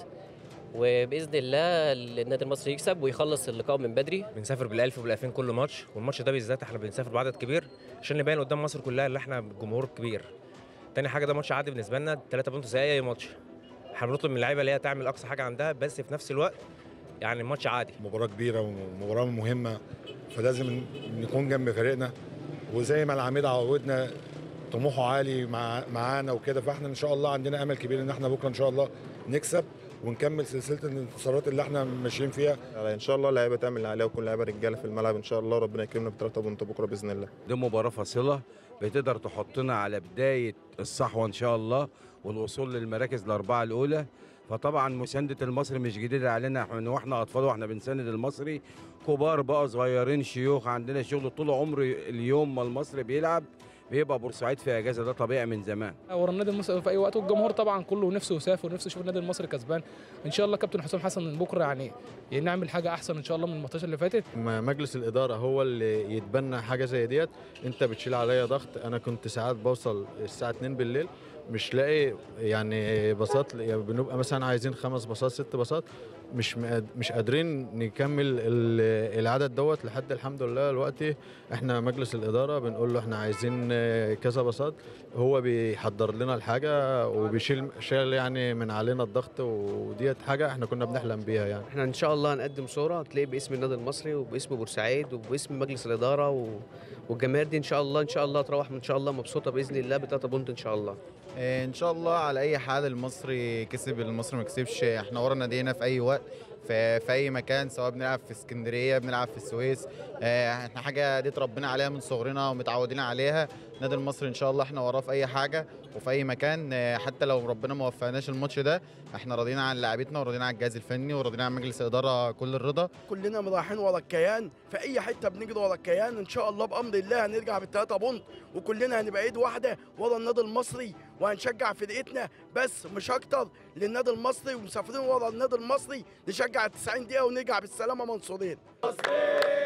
وباذن الله النادي المصري يكسب ويخلص اللقاء من بدري بنسافر بالالف وبالالفين كل ماتش والماتش ده بالذات احنا بنسافر بعدد كبير عشان نبين قدام مصر كلها اللي احنا جمهور كبير تاني حاجه ده ماتش عادي بالنسبه لنا 3 بونت زي اي ماتش احنا بنطلب من اللعيبه اللي هي تعمل اقصى حاجه عندها بس في نفس الوقت يعني الماتش عادي مباراة كبيرة ومباراة مهمة فلازم نكون جنب فريقنا وزي ما العميد عودنا طموحه عالي مع معانا وكده فاحنا ان شاء الله عندنا امل كبير ان احنا بكره ان شاء الله نكسب ونكمل سلسله الانتصارات اللي احنا ماشيين فيها ان شاء الله اللعيبه تعمل اللي عليها وكل لعيبه رجاله في الملعب ان شاء الله ربنا يكرمنا بثلاثه بونت بكره باذن الله دي مباراة فاصلة بتقدر تحطنا على بداية الصحوة إن شاء الله والوصول للمراكز الأربعة الأولى فطبعا مساندة المصري مش جديدة علينا من واحنا أطفال واحنا بنساند المصري كبار بقى صغيرين شيوخ عندنا شغل طول عمر اليوم ما المصري بيلعب بيبقى بورسعيد في اجازه ده طبيعي من زمان ورا النادي المصري في اي وقت والجمهور طبعا كله نفسه يسافر ونفسه يشوف النادي المصري كسبان ان شاء الله كابتن حسام حسن من بكره يعني نعمل حاجه احسن ان شاء الله من الماتشات اللي فاتت ما مجلس الاداره هو اللي يتبنى حاجه زي ديت انت بتشيل عليا ضغط انا كنت ساعات بوصل الساعه 2 بالليل مش لاقي يعني باصات يعني بنبقى مثلا عايزين خمس باصات ست باصات مش مقاد- مش قادرين نكمل ال- العدد دوت لحد الحمد لله دلوقتي احنا مجلس الاداره بنقول له احنا عايزين آه، كذا باصات هو بيحضر لنا الحاجه وبيشيل شال يعني من علينا الضغط وديت حاجه احنا كنا بنحلم بيها يعني احنا ان شاء الله هنقدم صوره تلاقي باسم النادي المصري وباسم بورسعيد وباسم مجلس الاداره و... والجماهير دي ان شاء الله ان شاء الله تروح ان شاء الله مبسوطه باذن الله بتلاته بونت ان شاء الله آه، ان شاء الله على اي حال المصري كسب المصري ما كسبش احنا ورا نادينا في اي وقت في, في اي مكان سواء بنلعب في اسكندريه بنلعب في السويس آه، احنا حاجه دي اتربينا عليها من صغرنا ومتعودين عليها النادي المصري ان شاء الله احنا وراه في اي حاجه وفي اي مكان آه، حتى لو ربنا ما وفقناش الماتش ده احنا راضيين عن لاعبتنا وراضيين عن الجهاز الفني وراضيين عن مجلس الاداره كل الرضا كلنا رايحين ورا الكيان في اي حته بنجري ورا الكيان ان شاء الله بامر الله هنرجع بالثلاثه بونت وكلنا هنبقى ايد واحده ورا النادي المصري وهنشجع فرقتنا بس مش اكتر للنادي المصري ومسافرين ورا النادي المصري نشجع ال 90 دقيقه ونرجع بالسلامه منصورين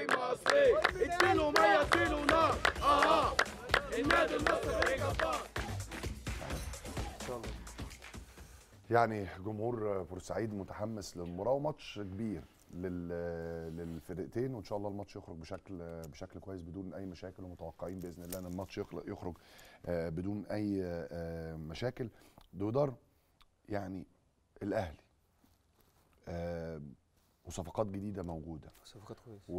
فريق مصري اديله ميه اديله نار اه النادي المصري فريق جبار ان شاء الله يعني جمهور بورسعيد متحمس للمباراه وماتش كبير لل... للفرقتين وان شاء الله الماتش يخرج بشكل بشكل كويس بدون اي مشاكل ومتوقعين باذن الله ان الماتش يخل- يخرج آه، بدون اي آه، مشاكل دودار يعني الاهلي آه، وصفقات جديده موجوده صفقات كويس و...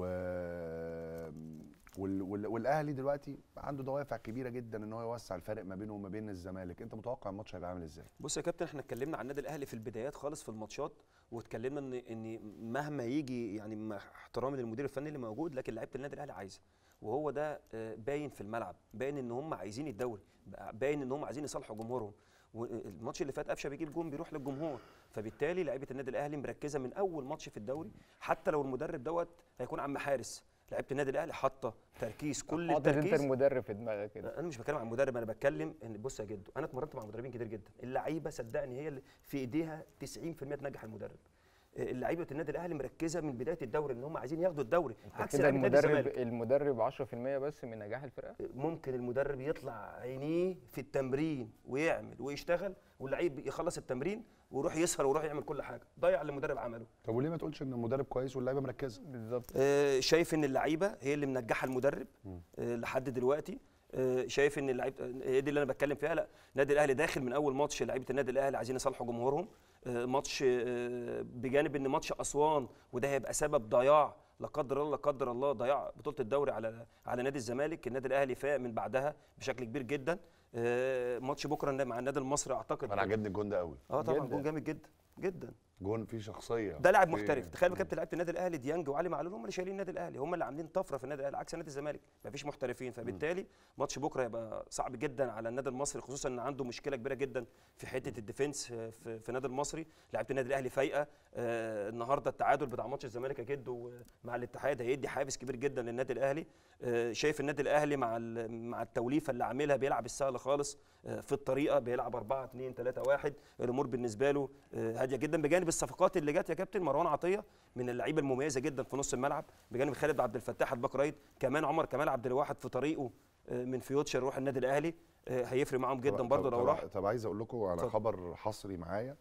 وال... وال... والاهلي دلوقتي عنده دوافع كبيره جدا ان هو يوسع الفارق ما بينه وما بين الزمالك انت متوقع الماتش هيبقى عامل ازاي بص يا كابتن احنا اتكلمنا عن النادي الاهلي في البدايات خالص في الماتشات واتكلمنا ان ان مهما يجي يعني مع احترامي للمدير الفني اللي موجود لكن لعيبه النادي الاهلي عايزه وهو ده آه، باين في الملعب باين ان هم عايزين الدوري باين ان هم عايزين يصالحوا جمهورهم والماتش اللي فات قفشه بيجيب جون بيروح للجمهور فبالتالي لعيبه النادي الاهلي مركزه من اول ماتش في الدوري حتى لو المدرب دوت هيكون عم حارس لعيبه النادي الاهلي حاطه تركيز كل حاطط انت التركيز المدرب في دماغك كده انا مش بتكلم عن المدرب انا بتكلم ان بص يا جدو انا اتمرنت مع مدربين كتير جدا اللعيبه صدقني هي اللي في ايديها 90% تنجح المدرب اللعيبه النادي الاهلي مركزه من بدايه الدوري ان هم عايزين ياخدوا الدوري عكس كده لعيبه نادي المدرب الزمالك المدرب 10% بس من نجاح الفرقه ممكن المدرب يطلع عينيه في التمرين ويعمل ويشتغل واللعيب يخلص التمرين ويروح يسهر ويروح يعمل كل حاجه ضيع اللي المدرب عمله طب وليه ما تقولش ان المدرب كويس واللعيبه مركزه بالظبط آه، شايف ان اللعيبه هي اللي منجحه المدرب آه، لحد دلوقتي آه، شايف ان اللعيبه آه، هي دي اللي انا بتكلم فيها لا النادي الاهلي داخل من اول ماتش لعيبه النادي الاهلي عايزين يصالحوا جمهورهم آه، ماتش آه، بجانب ان ماتش اسوان وده هيبقى سبب ضياع لا قدر الله لا قدر الله ضياع بطوله الدوري على على نادي الزمالك النادي الاهلي فاق من بعدها بشكل كبير جدا آه، ماتش بكره مع النادي المصري اعتقد انا عجبني الجون ده قوي اه طبعا جداً. جون جامد جدا جدا جون فيه شخصيه ده لاعب فيه- محترف تخيل كابتن لعيبه النادي الاهلي ديانج وعلي معلول هم اللي شايلين النادي الاهلي هم اللي عاملين طفره في النادي الاهلي عكس نادي الزمالك مفيش محترفين فبالتالي ماتش بكره هيبقى صعب جدا على النادي المصري خصوصا ان عنده مشكله كبيره جدا في حته الديفنس في, في النادي المصري لعيبه النادي الاهلي فايقه آه النهارده التعادل بتاع ماتش الزمالك اكيد مع الاتحاد هيدي حافز كبير جدا للنادي الاهلي آه شايف النادي الاهلي مع ال- مع التوليفه اللي عاملها بيلعب السهل خالص آه في الطريقه بيلعب 4 2 3 1 الامور بالنسبه له آه هاديه جدا بجانب الصفقات اللي جت يا كابتن مروان عطيه من اللعيبه المميزه جدا في نص الملعب بجانب خالد عبد الفتاح الباك رايت كمان عمر كمال عبد الواحد في طريقه آه من فيوتشر يروح النادي الاهلي آه هيفرق معاهم جدا طب- برضه طب- لو راح طب عايز اقول لكم على اتفضل. خبر حصري معايا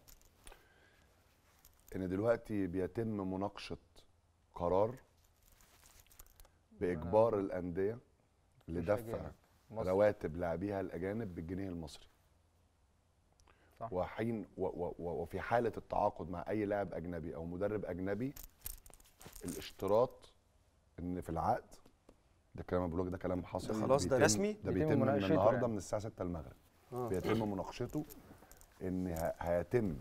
ان دلوقتي بيتم مناقشه قرار باجبار الانديه لدفع أجانب. مصر. رواتب لاعبيها الاجانب بالجنيه المصري صح. وحين و و و وفي حاله التعاقد مع اي لاعب اجنبي او مدرب اجنبي الاشتراط ان في العقد ده كلام أنا بقول لك ده كلام حصري ده خلاص ده بيتم- رسمي؟ ده بيتم بيتم من مناقشته النهارده يعني. من الساعه 6 المغرب آه. بيتم مناقشته ان ه- هيتم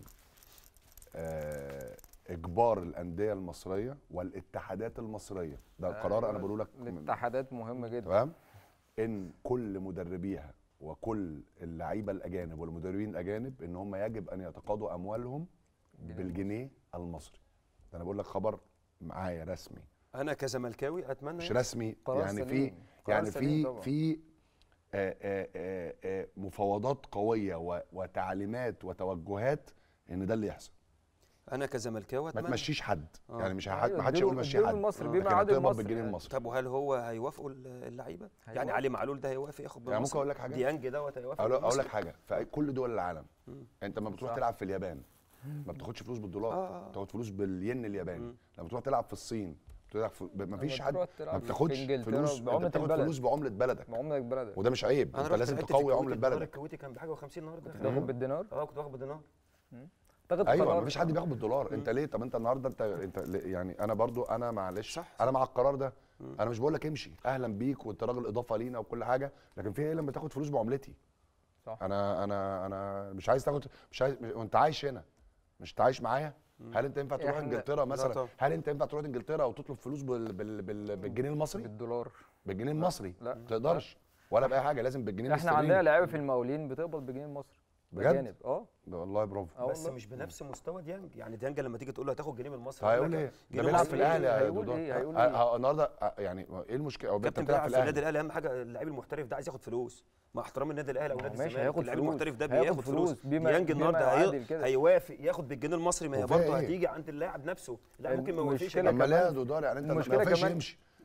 آه، اجبار الانديه المصريه والاتحادات المصريه ده القرار انا بقوله لك من- الاتحادات مهمه جدا تمام ان كل مدربيها وكل اللعيبه الاجانب والمدربين الاجانب ان هم يجب ان يتقاضوا اموالهم بالجنيه المصري ده انا بقول لك خبر معايا رسمي انا كزملكاوي اتمنى مش يحصل. رسمي يعني في يعني في في آه، آه، آه، آه، مفاوضات قويه و- وتعليمات وتوجهات ان ده اللي يحصل انا كزملكاوي ما اتمنى تمشيش حد آه. يعني مش أيوة، حد ما حدش اديله- يقول مشي اديله حد المصري آه. بما لكن عدا هتقبض المصري. بالجنيه المصري طب وهل هو هيوافقوا اللعيبه؟ يعني علي معلول ده هيوافق ياخد يعني ممكن بالمصري؟ اقول لك حاجه ديانج دوت هيوافق اقول اقول لك بالمصري؟ حاجه في كل دول العالم انت لما بتروح صح. تلعب في اليابان ما بتاخدش فلوس بالدولار آه. بتاخد فلوس بالين الياباني لما تروح تلعب في الصين بتلعب في ما فيش لما حد تروح ما تلعب في بتاخدش إنجلترا فلوس بعملة انت بتاخد البلد. فلوس بعمله بلدك بعملة بلدك وده مش عيب انا انت رحت لازم لعبت في تقوي الكويت، عمله الدولار بلدك الكويتي كان بحاجه و50 النهارده تاخد بالدينار؟ اه كنت باخد بالدينار تاخد ايوه قرار. مفيش حد بياخد بالدولار انت ليه طب انت النهارده انت انت ليه- يعني انا برضو انا معلش صح انا مع القرار ده انا مش بقول لك امشي اهلا بيك وانت راجل اضافه لينا وكل حاجه لكن في ايه لما تاخد فلوس بعملتي صح. انا انا انا مش عايز تاخد مش عايز مش- وانت عايش هنا مش انت عايش معايا هل انت ينفع تروح إحنا- انجلترا لا مثلا طبعا. هل انت ينفع تروح انجلترا وتطلب فلوس بال بال بال بالجنيه المصري بالدولار بالجنيه المصري لا. ما تقدرش ولا باي حاجه لازم بالجنيه احنا الاسترليني. عندنا لعيبه في المقاولين بتقبض بجنيه مصري بجد؟ أجانب، اه والله برافو آه بس والله. مش بنفس مستوى ديانج يعني ديانج لما تيجي تقول له هتاخد جنيه من مصر هيقول ايه؟ ده بيلعب في الاهلي يا هيقول دودار. ايه هيقول آه، ايه آه، النهارده آه، يعني ايه المشكله هو انت كابتن بتلعب بيلعب في في النادي الاهلي الاهلي اهم حاجه اللاعب المحترف ده عايز ياخد فلوس مع احترام النادي الاهلي او ما هو نادي ماشي، الزمالك هياخد اللاعب فلوس. المحترف ده هياخد بياخد فلوس فلوس بما- ديانج بما النهارده يعادل هي- كده. هيوافق ياخد بالجنيه المصري ما هي وفيها برضه إيه؟ هتيجي عند اللاعب نفسه اللاعب ممكن ما يوافقش المشكلة اما لا يا كمان- دودار يعني انت ما المشكلة ينفعش كمان يمشي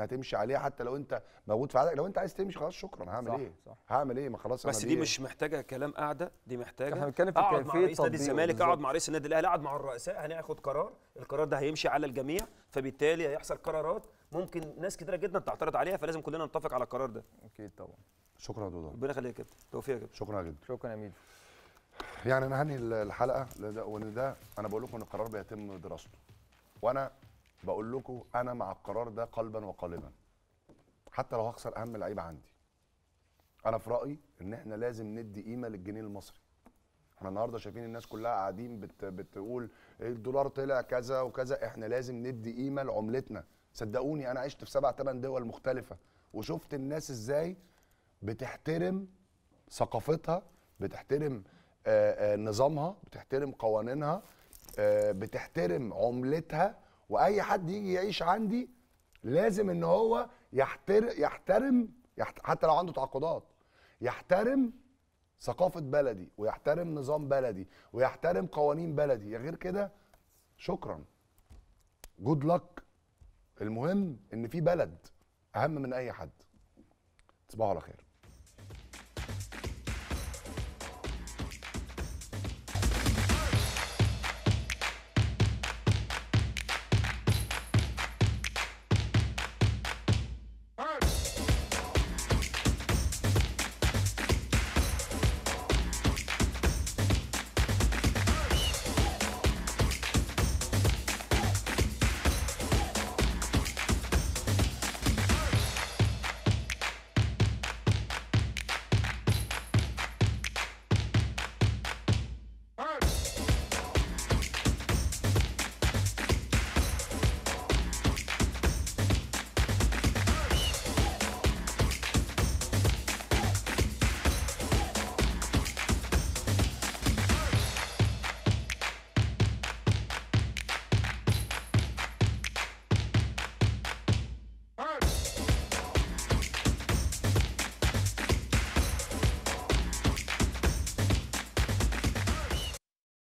هتمشي عليها حتى لو انت موجود في عدد لو انت عايز تمشي خلاص شكرا هعمل صح، ايه صح. هعمل ايه ما خلاص بس أنا دي مش محتاجه كلام قاعده دي محتاجه احنا بنتكلم في اقعد مع كيفية رئيس نادي تطبيقه الزمالك بالظبط. اقعد مع رئيس النادي الاهلي اقعد مع الرؤساء هناخد قرار القرار ده هيمشي على الجميع فبالتالي هيحصل قرارات ممكن ناس كتيره جدا تعترض عليها فلازم كلنا نتفق على القرار ده اكيد طبعا شكرا يا دودو ربنا يخليك يا كابتن توفيق يا كابتن شكرا جدا شكرا يا ميدو يعني انا هنهي الحلقه لده- وان ده انا بقول لكم ان القرار بيتم دراسته وانا بقول لكم انا مع القرار ده قلبا وقالبا حتى لو هخسر اهم لعيبه عندي انا في رايي ان احنا لازم ندي قيمه للجنيه المصري احنا النهارده شايفين الناس كلها قاعدين بت بتقول الدولار طلع كذا وكذا احنا لازم ندي قيمه لعملتنا صدقوني انا عشت في سبع ثمان دول مختلفه وشفت الناس ازاي بتحترم ثقافتها بتحترم آه، آه، نظامها بتحترم قوانينها آه، بتحترم عملتها واي حد يجي يعيش عندي لازم ان هو يحترم يحترم يحت... حتى لو عنده تعاقدات يحترم ثقافه بلدي ويحترم نظام بلدي ويحترم قوانين بلدي غير كده شكرا جود لك المهم ان في بلد اهم من اي حد تصبحوا على خير